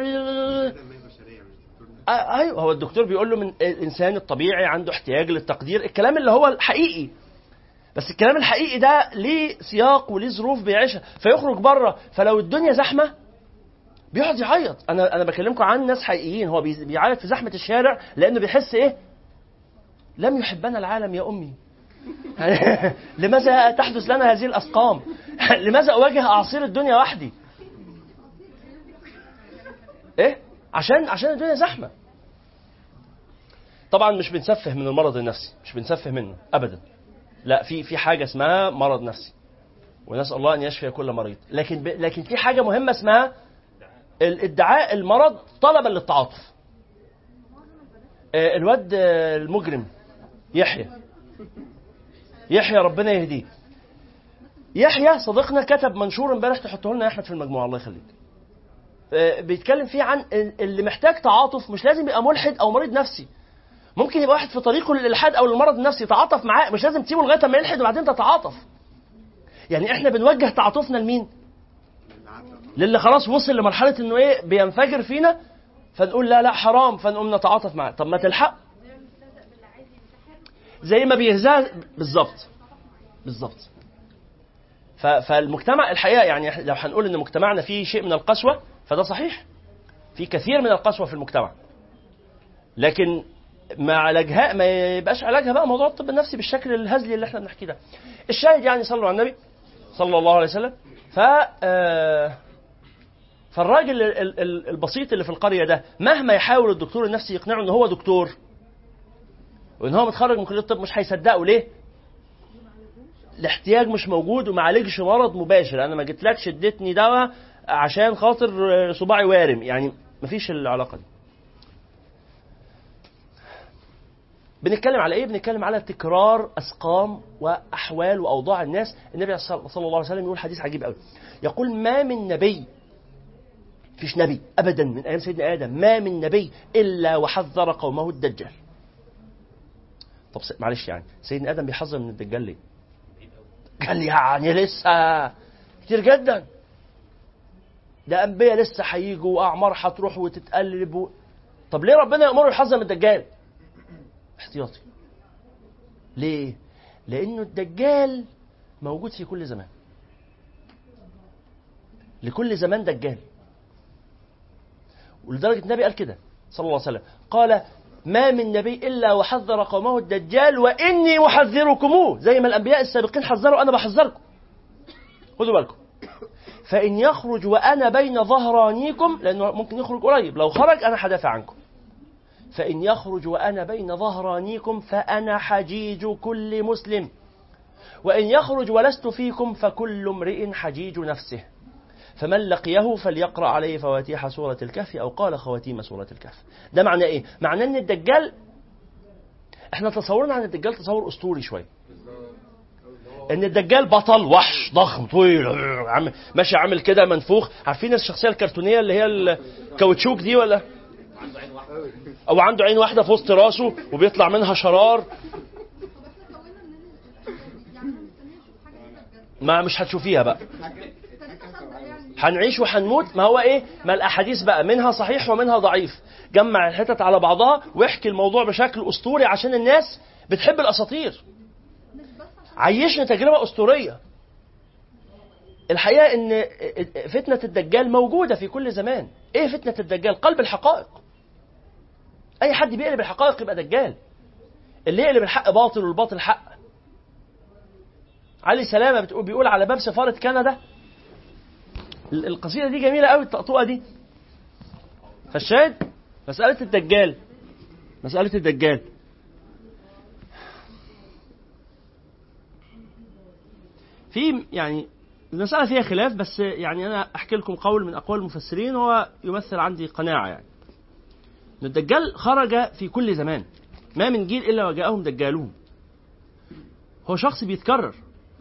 Speaker 3: آه ايوه هو الدكتور بيقول له من الانسان الطبيعي عنده احتياج للتقدير الكلام اللي هو الحقيقي بس الكلام الحقيقي ده ليه سياق وليه ظروف بيعيشها فيخرج بره فلو الدنيا زحمه بيقعد يعيط انا انا بكلمكم عن ناس حقيقيين هو بي- بيعيط في زحمه الشارع لانه بيحس ايه لم يحبنا العالم يا امي لماذا تحدث لنا هذه الاسقام لماذا اواجه اعاصير الدنيا وحدي ايه عشان عشان الدنيا زحمه طبعا مش بنسفه من المرض النفسي مش بنسفه منه ابدا لا في في حاجه اسمها مرض نفسي ونسال الله ان يشفي كل مريض لكن ب... لكن في حاجه مهمه اسمها الادعاء المرض طلبا للتعاطف آه، الواد آه، المجرم يحيى يحيى ربنا يهديه يحيى صديقنا كتب منشور امبارح تحطه لنا يا احمد في المجموعه الله يخليك آه، بيتكلم فيه عن ال- اللي محتاج تعاطف مش لازم يبقى ملحد او مريض نفسي ممكن يبقى واحد في طريقه للالحاد او للمرض النفسي تعاطف معاه مش لازم تسيبه لغايه ما يلحد وبعدين تتعاطف يعني احنا بنوجه تعاطفنا لمين للي خلاص وصل لمرحله انه ايه بينفجر فينا فنقول لا لا حرام فنقوم نتعاطف معاه طب ما تلحق زي ما بيهزأ بالظبط بالظبط ف- فالمجتمع الحقيقه يعني إحنا لو هنقول ان مجتمعنا فيه شيء من القسوه فده صحيح في كثير من القسوه في المجتمع لكن مع علاجها ما يبقاش علاجها بقى موضوع الطب النفسي بالشكل الهزلي اللي احنا بنحكيه ده الشاهد يعني صلوا على النبي صلى الله عليه وسلم ف آه، فالراجل ال- ال- ال- البسيط اللي في القريه ده مهما يحاول الدكتور النفسي يقنعه ان هو دكتور وان هو متخرج من كليه الطب مش هيصدقه ليه؟ الاحتياج مش موجود وما عالجش مرض مباشر انا ما جيتلكش اديتني دواء عشان خاطر آه، صباعي وارم يعني مفيش العلاقه دي بنتكلم على ايه؟ بنتكلم على تكرار اسقام واحوال واوضاع الناس، النبي صلى صلى الله عليه وسلم يقول حديث عجيب قوي. يقول ما من نبي فيش نبي ابدا من ايام سيدنا ادم ما من نبي الا وحذر قومه الدجال. طب س- معلش يعني سيدنا ادم بيحذر من الدجال ليه؟ قال يعني لسه كتير جدا. ده انبياء لسه هيجوا واعمار هتروح وتتقلب و... طب ليه ربنا يامره يحذر من الدجال؟ احتياطي ليه لانه الدجال موجود في كل زمان لكل زمان دجال ولدرجة النبي قال كده صلى الله عليه وسلم قال ما من نبي إلا وحذر قومه الدجال وإني محذركموه زي ما الأنبياء السابقين حذروا أنا بحذركم خدوا بالكم فإن يخرج وأنا بين ظهرانيكم لأنه ممكن يخرج قريب لو خرج أنا هدافع عنكم فإن يخرج وأنا بين ظهرانيكم فأنا حجيج كل مسلم وإن يخرج ولست فيكم فكل امرئ حجيج نفسه فمن لقيه فليقرأ عليه فواتيح سورة الكهف أو قال خواتيم سورة الكهف ده معنى إيه؟ معنى أن الدجال احنا تصورنا عن الدجال تصور أسطوري شوية ان الدجال بطل وحش ضخم طويل عم ماشي عامل كده منفوخ عارفين الشخصيه الكرتونيه اللي هي الكاوتشوك دي ولا او عنده عين واحده في وسط راسه وبيطلع منها شرار ما مش هتشوفيها بقى هنعيش وهنموت ما هو ايه ما الاحاديث بقى منها صحيح ومنها ضعيف جمع الحتت على بعضها واحكي الموضوع بشكل اسطوري عشان الناس بتحب الاساطير عيشنا تجربه اسطوريه الحقيقه ان فتنه الدجال موجوده في كل زمان ايه فتنه الدجال قلب الحقائق اي حد بيقلب الحقائق يبقى دجال اللي يقلب الحق باطل والباطل حق علي سلامه بتقول بيقول على باب سفاره كندا القصيده دي جميله قوي الطقطقه دي فالشاهد مساله الدجال مساله الدجال في يعني المسألة فيها خلاف بس يعني أنا أحكي لكم قول من أقوال المفسرين هو يمثل عندي قناعة يعني أن الدجال خرج في كل زمان ما من جيل إلا وجاءهم دجالون هو شخص بيتكرر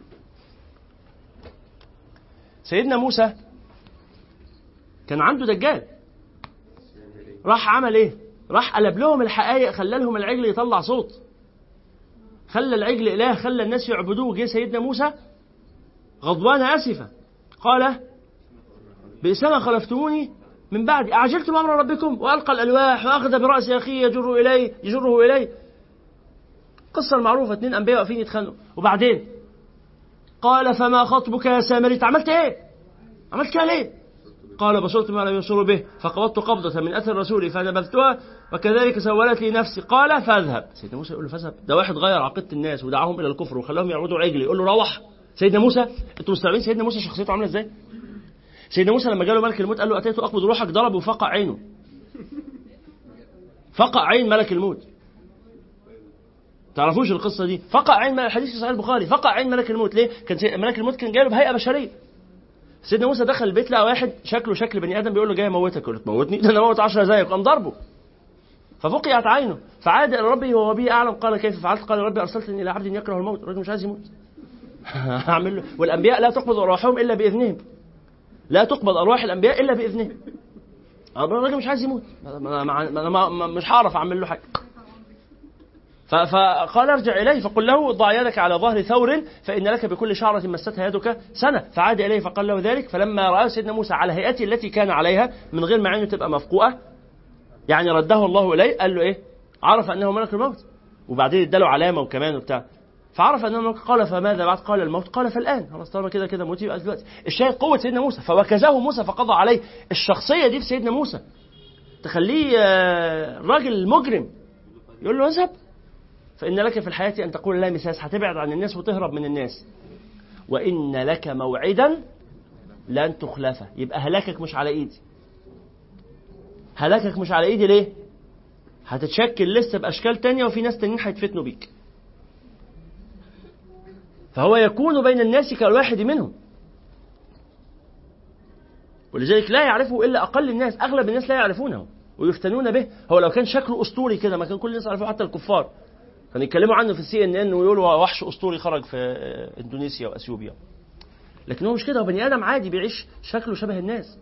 Speaker 3: سيدنا موسى كان عنده دجال راح عمل ايه راح قلب لهم الحقائق خلى لهم العجل يطلع صوت خلى العجل اله خلى الناس يعبدوه جه سيدنا موسى غضبان اسفا قال بئس ما خلفتموني من بعد اعجلتم امر ربكم والقى الالواح واخذ براس اخيه يجر اليه يجره اليه القصه المعروفه اثنين انبياء واقفين يتخانقوا وبعدين قال فما خطبك يا سامري انت عملت ايه؟ عملت كده ليه؟ قال بصرت ما لم يبصروا به فقبضت قبضة من أثر رسولي فنبذتها وكذلك سولت لي نفسي قال فاذهب سيدنا موسى يقول له فاذهب ده واحد غير عقيدة الناس ودعاهم إلى الكفر وخلاهم يعبدوا عجل يقول له روح سيدنا موسى انتوا مستوعبين سيدنا موسى شخصيته عاملة ازاي؟ سيدنا موسى لما جاله ملك الموت قال له أتيت أقبض روحك ضرب وفقع عينه فقع عين ملك الموت تعرفوش القصة دي فقع عين الحديث في صحيح البخاري فقع عين ملك الموت ليه كان ملك الموت كان جاله بهيئة بشرية سيدنا موسى دخل البيت لقى واحد شكله شكل بني ادم بيقول له جاي اموتك قلت تموتني ده انا اموت 10 زيك قام ضربه ففقعت عينه فعاد الى ربه وهو به اعلم قال كيف فعلت قال ربي ارسلتني الى عبد يكره الموت الراجل مش عايز يموت هعمل له والانبياء لا تقبض ارواحهم الا باذنهم لا تقبض ارواح الانبياء الا باذنهم الراجل مش عايز يموت انا مش هعرف اعمل له حاجه فقال ارجع إليه فقل له ضع يدك على ظهر ثور فإن لك بكل شعرة مستها يدك سنة فعاد إليه فقال له ذلك فلما رأى سيدنا موسى على هيئته التي كان عليها من غير ما عينه تبقى مفقوءة يعني رده الله إليه قال له إيه عرف أنه ملك الموت وبعدين اداله علامة وكمان وبتاع فعرف انه ملك قال فماذا بعد قال الموت قال فالان خلاص طالما كده كده موت يبقى دلوقتي الشاهد قوه سيدنا موسى فوكزه موسى فقضى عليه الشخصيه دي في سيدنا موسى تخليه راجل مجرم يقول له اذهب فإن لك في الحياة أن تقول لا مساس هتبعد عن الناس وتهرب من الناس وإن لك موعدا لن تخلفه يبقى هلاكك مش على إيدي هلاكك مش على إيدي ليه هتتشكل لسه بأشكال تانية وفي ناس تانيين هيتفتنوا بيك فهو يكون بين الناس كالواحد منهم ولذلك لا يعرفه إلا أقل الناس أغلب الناس لا يعرفونه ويفتنون به هو لو كان شكله أسطوري كده ما كان كل الناس يعرفوه حتى الكفار كانوا يتكلموا عنه في السي ان ان ويقولوا وحش اسطوري خرج في اندونيسيا واثيوبيا لكن هو مش كده هو بني ادم عادي بيعيش شكله شبه الناس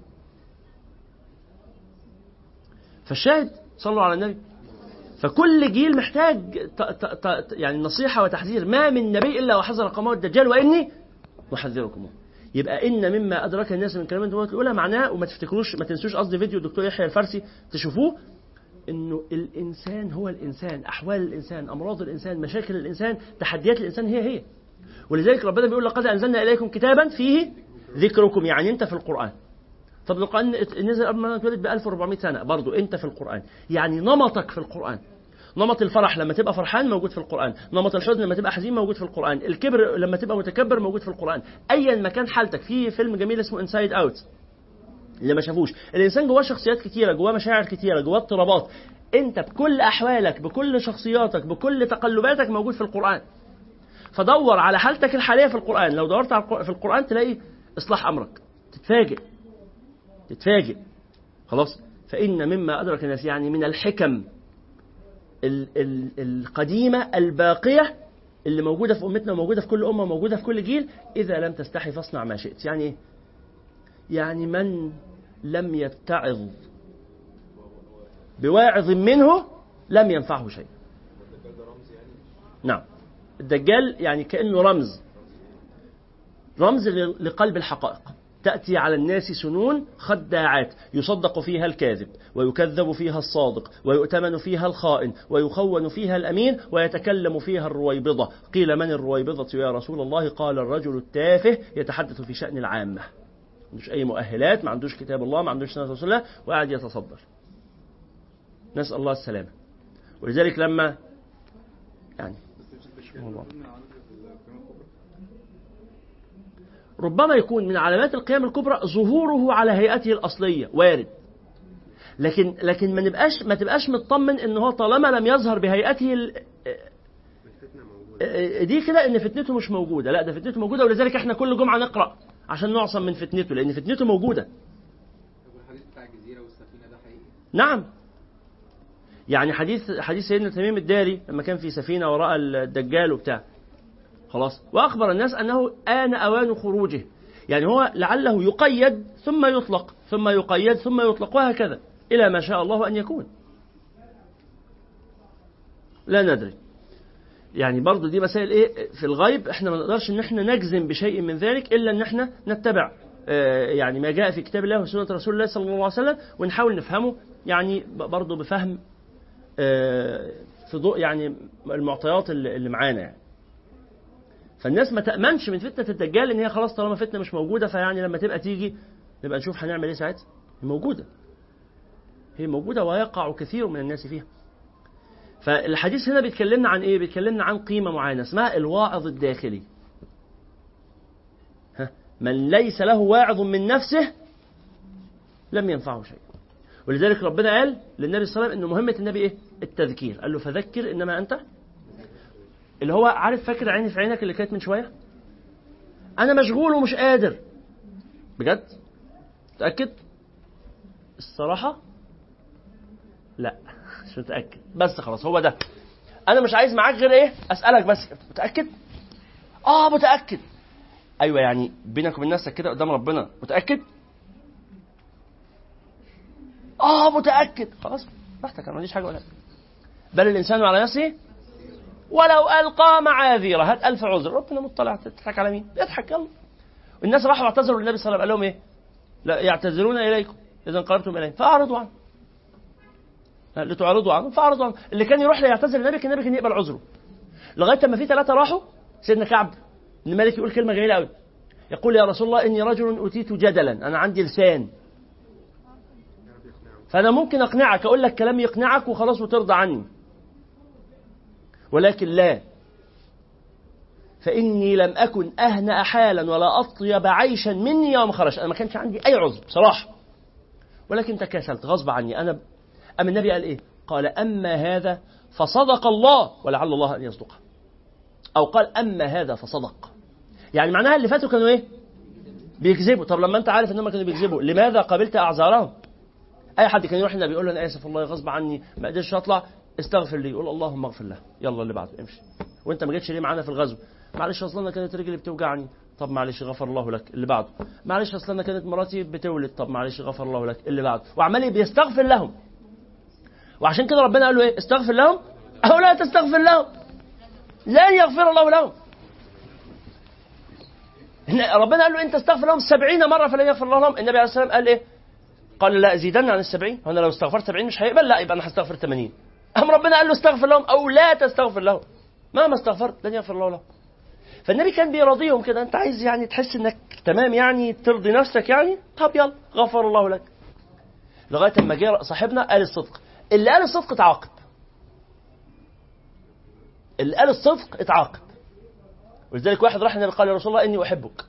Speaker 3: فالشاهد صلوا على النبي فكل جيل محتاج ت ت ت يعني نصيحة وتحذير ما من نبي إلا وحذر قومه الدجال وإني محذركم يبقى إن مما أدرك الناس من كلمات النبوة الأولى معناه وما تفتكروش ما تنسوش قصدي فيديو الدكتور يحيى الفارسي تشوفوه انه الانسان هو الانسان احوال الانسان امراض الانسان مشاكل الانسان تحديات الانسان هي هي ولذلك ربنا بيقول لقد انزلنا اليكم كتابا فيه ذكركم يعني انت في القران طب القرآن نزل قبل ما اتولد ب 1400 سنة برضو أنت في القرآن يعني نمطك في القرآن نمط الفرح لما تبقى فرحان موجود في القرآن نمط الحزن لما تبقى حزين موجود في القرآن الكبر لما تبقى متكبر موجود في القرآن أيا ما كان حالتك في فيلم جميل اسمه انسايد اوت اللي ما شافوش الانسان جواه شخصيات كتيره جواه مشاعر كتيره جواه اضطرابات انت بكل احوالك بكل شخصياتك بكل تقلباتك موجود في القران فدور على حالتك الحاليه في القران لو دورت على القر- في القران تلاقي اصلاح امرك تتفاجئ تتفاجئ خلاص فان مما ادرك الناس يعني من الحكم ال- ال- القديمه الباقيه اللي موجوده في امتنا وموجوده في كل امه وموجوده في كل جيل اذا لم تستحي فاصنع ما شئت يعني ايه يعني من لم يتعظ بواعظ منه لم ينفعه شيء نعم الدجال يعني كأنه رمز رمز ل- لقلب الحقائق تأتي على الناس سنون خداعات يصدق فيها الكاذب ويكذب فيها الصادق ويؤتمن فيها الخائن ويخون فيها الأمين ويتكلم فيها الرويبضة قيل من الرويبضة يا رسول الله قال الرجل التافه يتحدث في شأن العامة ما عندوش أي مؤهلات ما عندوش كتاب الله ما عندوش سنة رسول الله وقاعد يتصدر نسأل الله السلامة ولذلك لما يعني الله. ربما يكون من علامات القيام الكبرى ظهوره على هيئته الأصلية وارد لكن لكن ما نبقاش ما تبقاش مطمن ان هو طالما لم يظهر بهيئته ال- دي كده ان فتنته مش موجوده لا ده فتنته موجوده ولذلك احنا كل جمعه نقرا عشان نعصم من فتنته لان فتنته موجوده
Speaker 5: طب والحديث بتاع الجزيرة والسفينة ده حقيقي؟
Speaker 3: نعم يعني حديث حديث سيدنا تميم الداري لما كان في سفينه وراء الدجال وبتاع خلاص واخبر الناس انه ان اوان خروجه يعني هو لعله يقيد ثم يطلق ثم يقيد ثم يطلق وهكذا الى ما شاء الله ان يكون لا ندري يعني برضو دي مسائل ايه في الغيب احنا ما نقدرش ان احنا نجزم بشيء من ذلك الا ان احنا نتبع آه، يعني ما جاء في كتاب الله وسنة رسول الله صلى الله عليه وسلم ونحاول نفهمه يعني ب- برضو بفهم آه، في ضوء يعني المعطيات اللي اللي معانا يعني فالناس ما تأمنش من فتنة الدجال ان هي خلاص طالما فتنة مش موجودة فيعني لما تبقى تيجي نبقى نشوف هنعمل ايه ساعتها هي موجودة هي موجودة ويقع كثير من الناس فيها فالحديث هنا بيتكلمنا عن ايه؟ بيتكلمنا عن قيمة معينة اسمها الواعظ الداخلي. ها من ليس له واعظ من نفسه لم ينفعه شيء. ولذلك ربنا قال للنبي صلى الله عليه وسلم ان مهمة النبي ايه؟ التذكير، قال له فذكر انما انت اللي هو عارف فاكر عيني في عينك اللي كانت من شوية؟ انا مشغول ومش قادر. بجد؟ متأكد؟ الصراحة لا مش متأكد بس خلاص هو ده أنا مش عايز معاك غير إيه أسألك بس متأكد آه متأكد أيوة يعني بينك وبين نفسك كده قدام ربنا متأكد آه متأكد خلاص براحتك أنا ما عنديش حاجة أقولها بل الإنسان على نفسه ولو ألقى معاذيره هات ألف عذر ربنا مطلع تضحك على مين اضحك يلا الناس راحوا اعتذروا للنبي صلى الله عليه وسلم قال لهم إيه لا يعتذرون إليكم إذا انقلبتم إليهم فأعرضوا عنه لتعرضوا عنه فأعرضوا عنه اللي كان يروح ليعتذر للنبي كان النبي كان يقبل عذره لغايه ما في ثلاثه راحوا سيدنا كعب بن مالك يقول كلمه جميله قوي يقول يا رسول الله اني رجل اوتيت جدلا انا عندي لسان فانا ممكن اقنعك اقول لك كلام يقنعك وخلاص وترضى عني ولكن لا فاني لم اكن اهنأ حالا ولا اطيب عيشا مني يوم خرج انا ما كانش عندي اي عذر بصراحه ولكن تكاسلت غصب عني انا أم النبي قال إيه؟ قال أما هذا فصدق الله ولعل الله أن يصدقه أو قال أما هذا فصدق يعني معناها اللي فاتوا كانوا إيه؟ بيكذبوا طب لما أنت عارف إنهم كانوا بيكذبوا لماذا قبلت أعذارهم؟ أي حد كان يروح للنبي يقول له أنا آسف والله غصب عني ما قدرتش أطلع استغفر لي يقول اللهم اغفر له يلا اللي بعده امشي وأنت ما جيتش ليه معانا في الغزو معلش أصلا أنا كانت رجلي بتوجعني طب معلش غفر الله لك اللي بعده معلش أصلا أنا كانت مراتي بتولد طب معلش غفر الله لك اللي بعده وعمال بيستغفر لهم وعشان كده ربنا قال له ايه استغفر لهم او لا تستغفر لهم لن يغفر الله لهم إن ربنا قال له انت استغفر لهم سبعين مرة فلن يغفر الله لهم النبي عليه الصلاة والسلام قال ايه قال لا زيدن عن السبعين هو انا لو استغفرت سبعين مش هيقبل لا يبقى انا هستغفر 80 أم ربنا قال له استغفر لهم او لا تستغفر لهم مهما استغفرت لن يغفر الله لهم فالنبي كان بيراضيهم كده انت عايز يعني تحس انك تمام يعني ترضي نفسك يعني طب يلا غفر الله لك لغايه اما جه صاحبنا قال الصدق اللي قال الصدق اتعاقب اللي قال الصدق اتعاقب ولذلك واحد راح النبي قال يا رسول الله اني احبك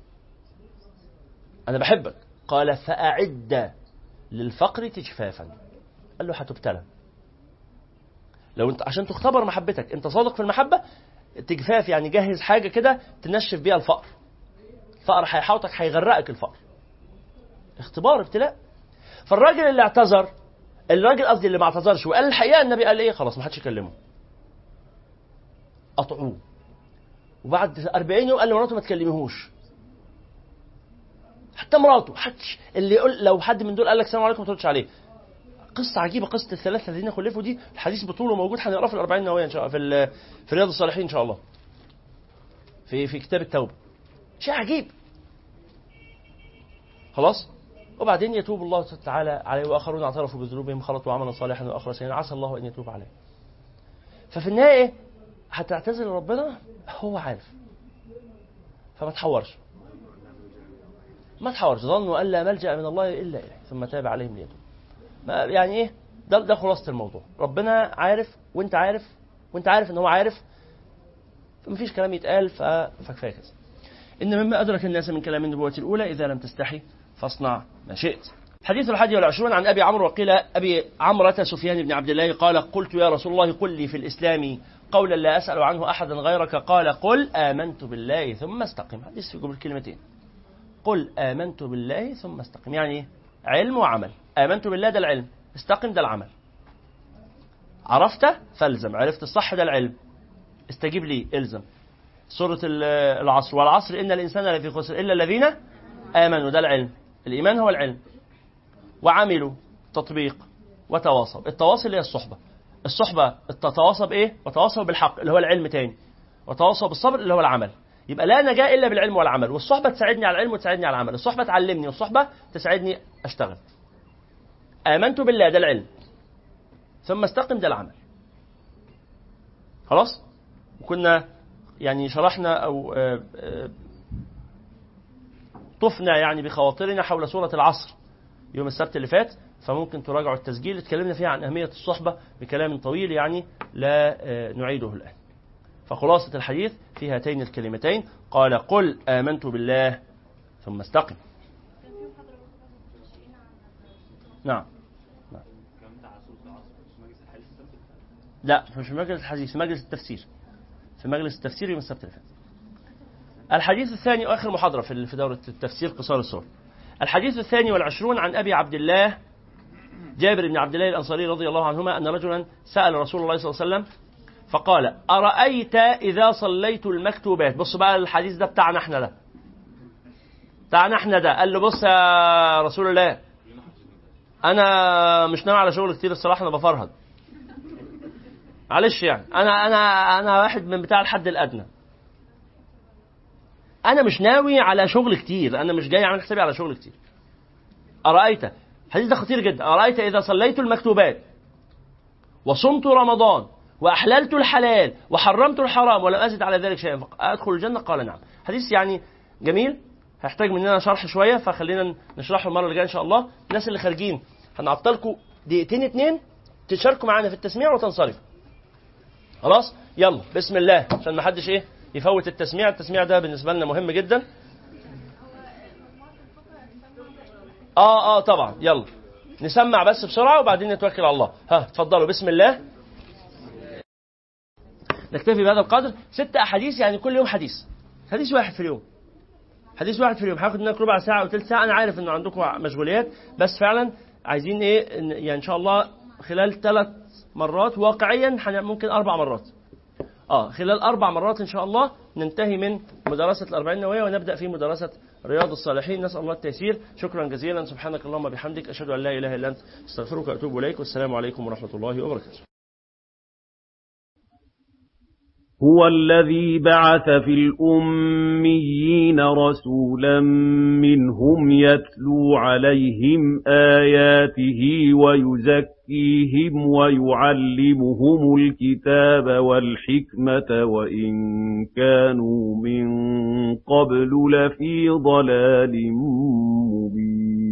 Speaker 3: انا بحبك قال فاعد للفقر تجفافا قال له هتبتلى لو انت عشان تختبر محبتك انت صادق في المحبه تجفاف يعني جهز حاجه كده تنشف بيها الفقر الفقر هيحاوطك هيغرقك الفقر اختبار ابتلاء فالراجل اللي اعتذر الراجل قصدي اللي ما اعتذرش وقال الحقيقه النبي قال ايه خلاص ما حدش يكلمه قطعوه وبعد 40 يوم قال لمراته ما تكلميهوش حتى مراته حدش اللي يقول لو حد من دول قال لك السلام عليكم ما تردش عليه قصة عجيبة قصة الثلاثة الذين خلفوا دي الحديث بطوله موجود هنقراه في الأربعين النووية إن شاء الله في ال- في رياض الصالحين إن شاء الله في في كتاب التوبة شيء عجيب خلاص وبعدين يتوب الله تعالى عليه واخرون اعترفوا بذنوبهم خلطوا عملا صالحا واخر سيئا عسى الله ان يتوب عليه ففي النهايه هتعتذر لربنا هو عارف فما تحورش ما تحورش ظنوا ان لا ملجا من الله الا اليه ثم تاب عليهم ليتوب ما يعني ايه ده ده خلاصه الموضوع ربنا عارف وانت عارف وانت عارف ان هو عارف فمفيش كلام يتقال ف- فكفايه كده إن مما أدرك الناس من كلام النبوة الأولى إذا لم تستحي فاصنع ما شئت حديث الحادي والعشرون عن أبي عمرو وقيل أبي عمرة سفيان بن عبد الله قال قلت يا رسول الله قل لي في الإسلام قولا لا أسأل عنه أحدا غيرك قال قل آمنت بالله ثم استقم حديث في جمل كلمتين قل آمنت بالله ثم استقم يعني إيه؟ علم وعمل آمنت بالله ده العلم استقم ده العمل عرفت فالزم عرفت الصح ده العلم استجيب لي الزم سورة ال- العصر والعصر إن الإنسان لفي خسر إلا الذين آمنوا ده العلم الإيمان هو العلم وعملوا تطبيق وتواصوا التواصل اللي هي الصحبة الصحبة تتواصى بإيه؟ وتواصوا بالحق اللي هو العلم تاني وتواصوا بالصبر اللي هو العمل يبقى لا نجاة إلا بالعلم والعمل والصحبة تساعدني على العلم وتساعدني على العمل الصحبة تعلمني والصحبة تساعدني أشتغل آمنت بالله ده العلم ثم استقم ده العمل خلاص وكنا يعني شرحنا أو آه، آه، طفنا يعني بخواطرنا حول سورة العصر يوم السبت اللي فات فممكن تراجعوا التسجيل اتكلمنا فيها عن أهمية الصحبة بكلام طويل يعني لا آه، نعيده الآن فخلاصة الحديث في هاتين الكلمتين قال قل آمنت بالله ثم استقم نعم نعم. لا مش في مجلس الحديث في مجلس التفسير في مجلس التفسير يوم السبت اللي فات الحديث الثاني واخر محاضره في في دوره التفسير قصار السور الحديث الثاني والعشرون عن ابي عبد الله جابر بن عبد الله الانصاري رضي الله عنهما ان رجلا سال رسول الله صلى الله عليه وسلم فقال ارايت اذا صليت المكتوبات بص بقى الحديث ده بتاعنا احنا ده بتاعنا احنا ده قال له بص يا رسول الله انا مش ناوي على شغل كتير الصراحه انا بفرهد معلش يعني انا انا انا واحد من بتاع الحد الادنى انا مش ناوي على شغل كتير انا مش جاي اعمل حسابي على شغل كتير ارايت الحديث ده خطير جدا ارايت اذا صليت المكتوبات وصمت رمضان واحللت الحلال وحرمت الحرام ولم ازد على ذلك شيئا ادخل الجنه قال نعم حديث يعني جميل هيحتاج مننا شرح شويه فخلينا نشرحه المره اللي جايه ان شاء الله الناس اللي خارجين هنعطلكم دقيقتين اتنين تشاركوا معانا في التسميع وتنصرفوا خلاص يلا بسم الله عشان ما حدش ايه يفوت التسميع التسميع ده بالنسبه لنا مهم جدا اه اه طبعا يلا نسمع بس بسرعه وبعدين نتوكل على الله ها اتفضلوا بسم الله نكتفي بهذا القدر ست احاديث يعني كل يوم حديث حديث واحد في اليوم حديث واحد في اليوم هاخد منك ربع ساعه او ثلث ساعه انا عارف ان عندكم مشغوليات بس فعلا عايزين ايه إن- يعني ان شاء الله خلال ثلاث مرات واقعيا هن- ممكن اربع مرات اه خلال اربع مرات ان شاء الله ننتهي من مدرسه الاربعين النوويه ونبدا في مدرسه رياض الصالحين نسال الله التيسير شكرا جزيلا سبحانك اللهم وبحمدك اشهد ان لا اله الا انت استغفرك واتوب اليك والسلام عليكم ورحمه الله وبركاته
Speaker 1: هُوَ الَّذِي بَعَثَ فِي الْأُمِّيِّينَ رَسُولًا مِّنْهُمْ يَتْلُو عَلَيْهِمْ آيَاتِهِ وَيُزَكِّيهِمْ وَيُعَلِّمُهُمُ الْكِتَابَ وَالْحِكْمَةَ وَإِن كَانُوا مِن قَبْلُ لَفِي ضَلَالٍ مُّبِينٍ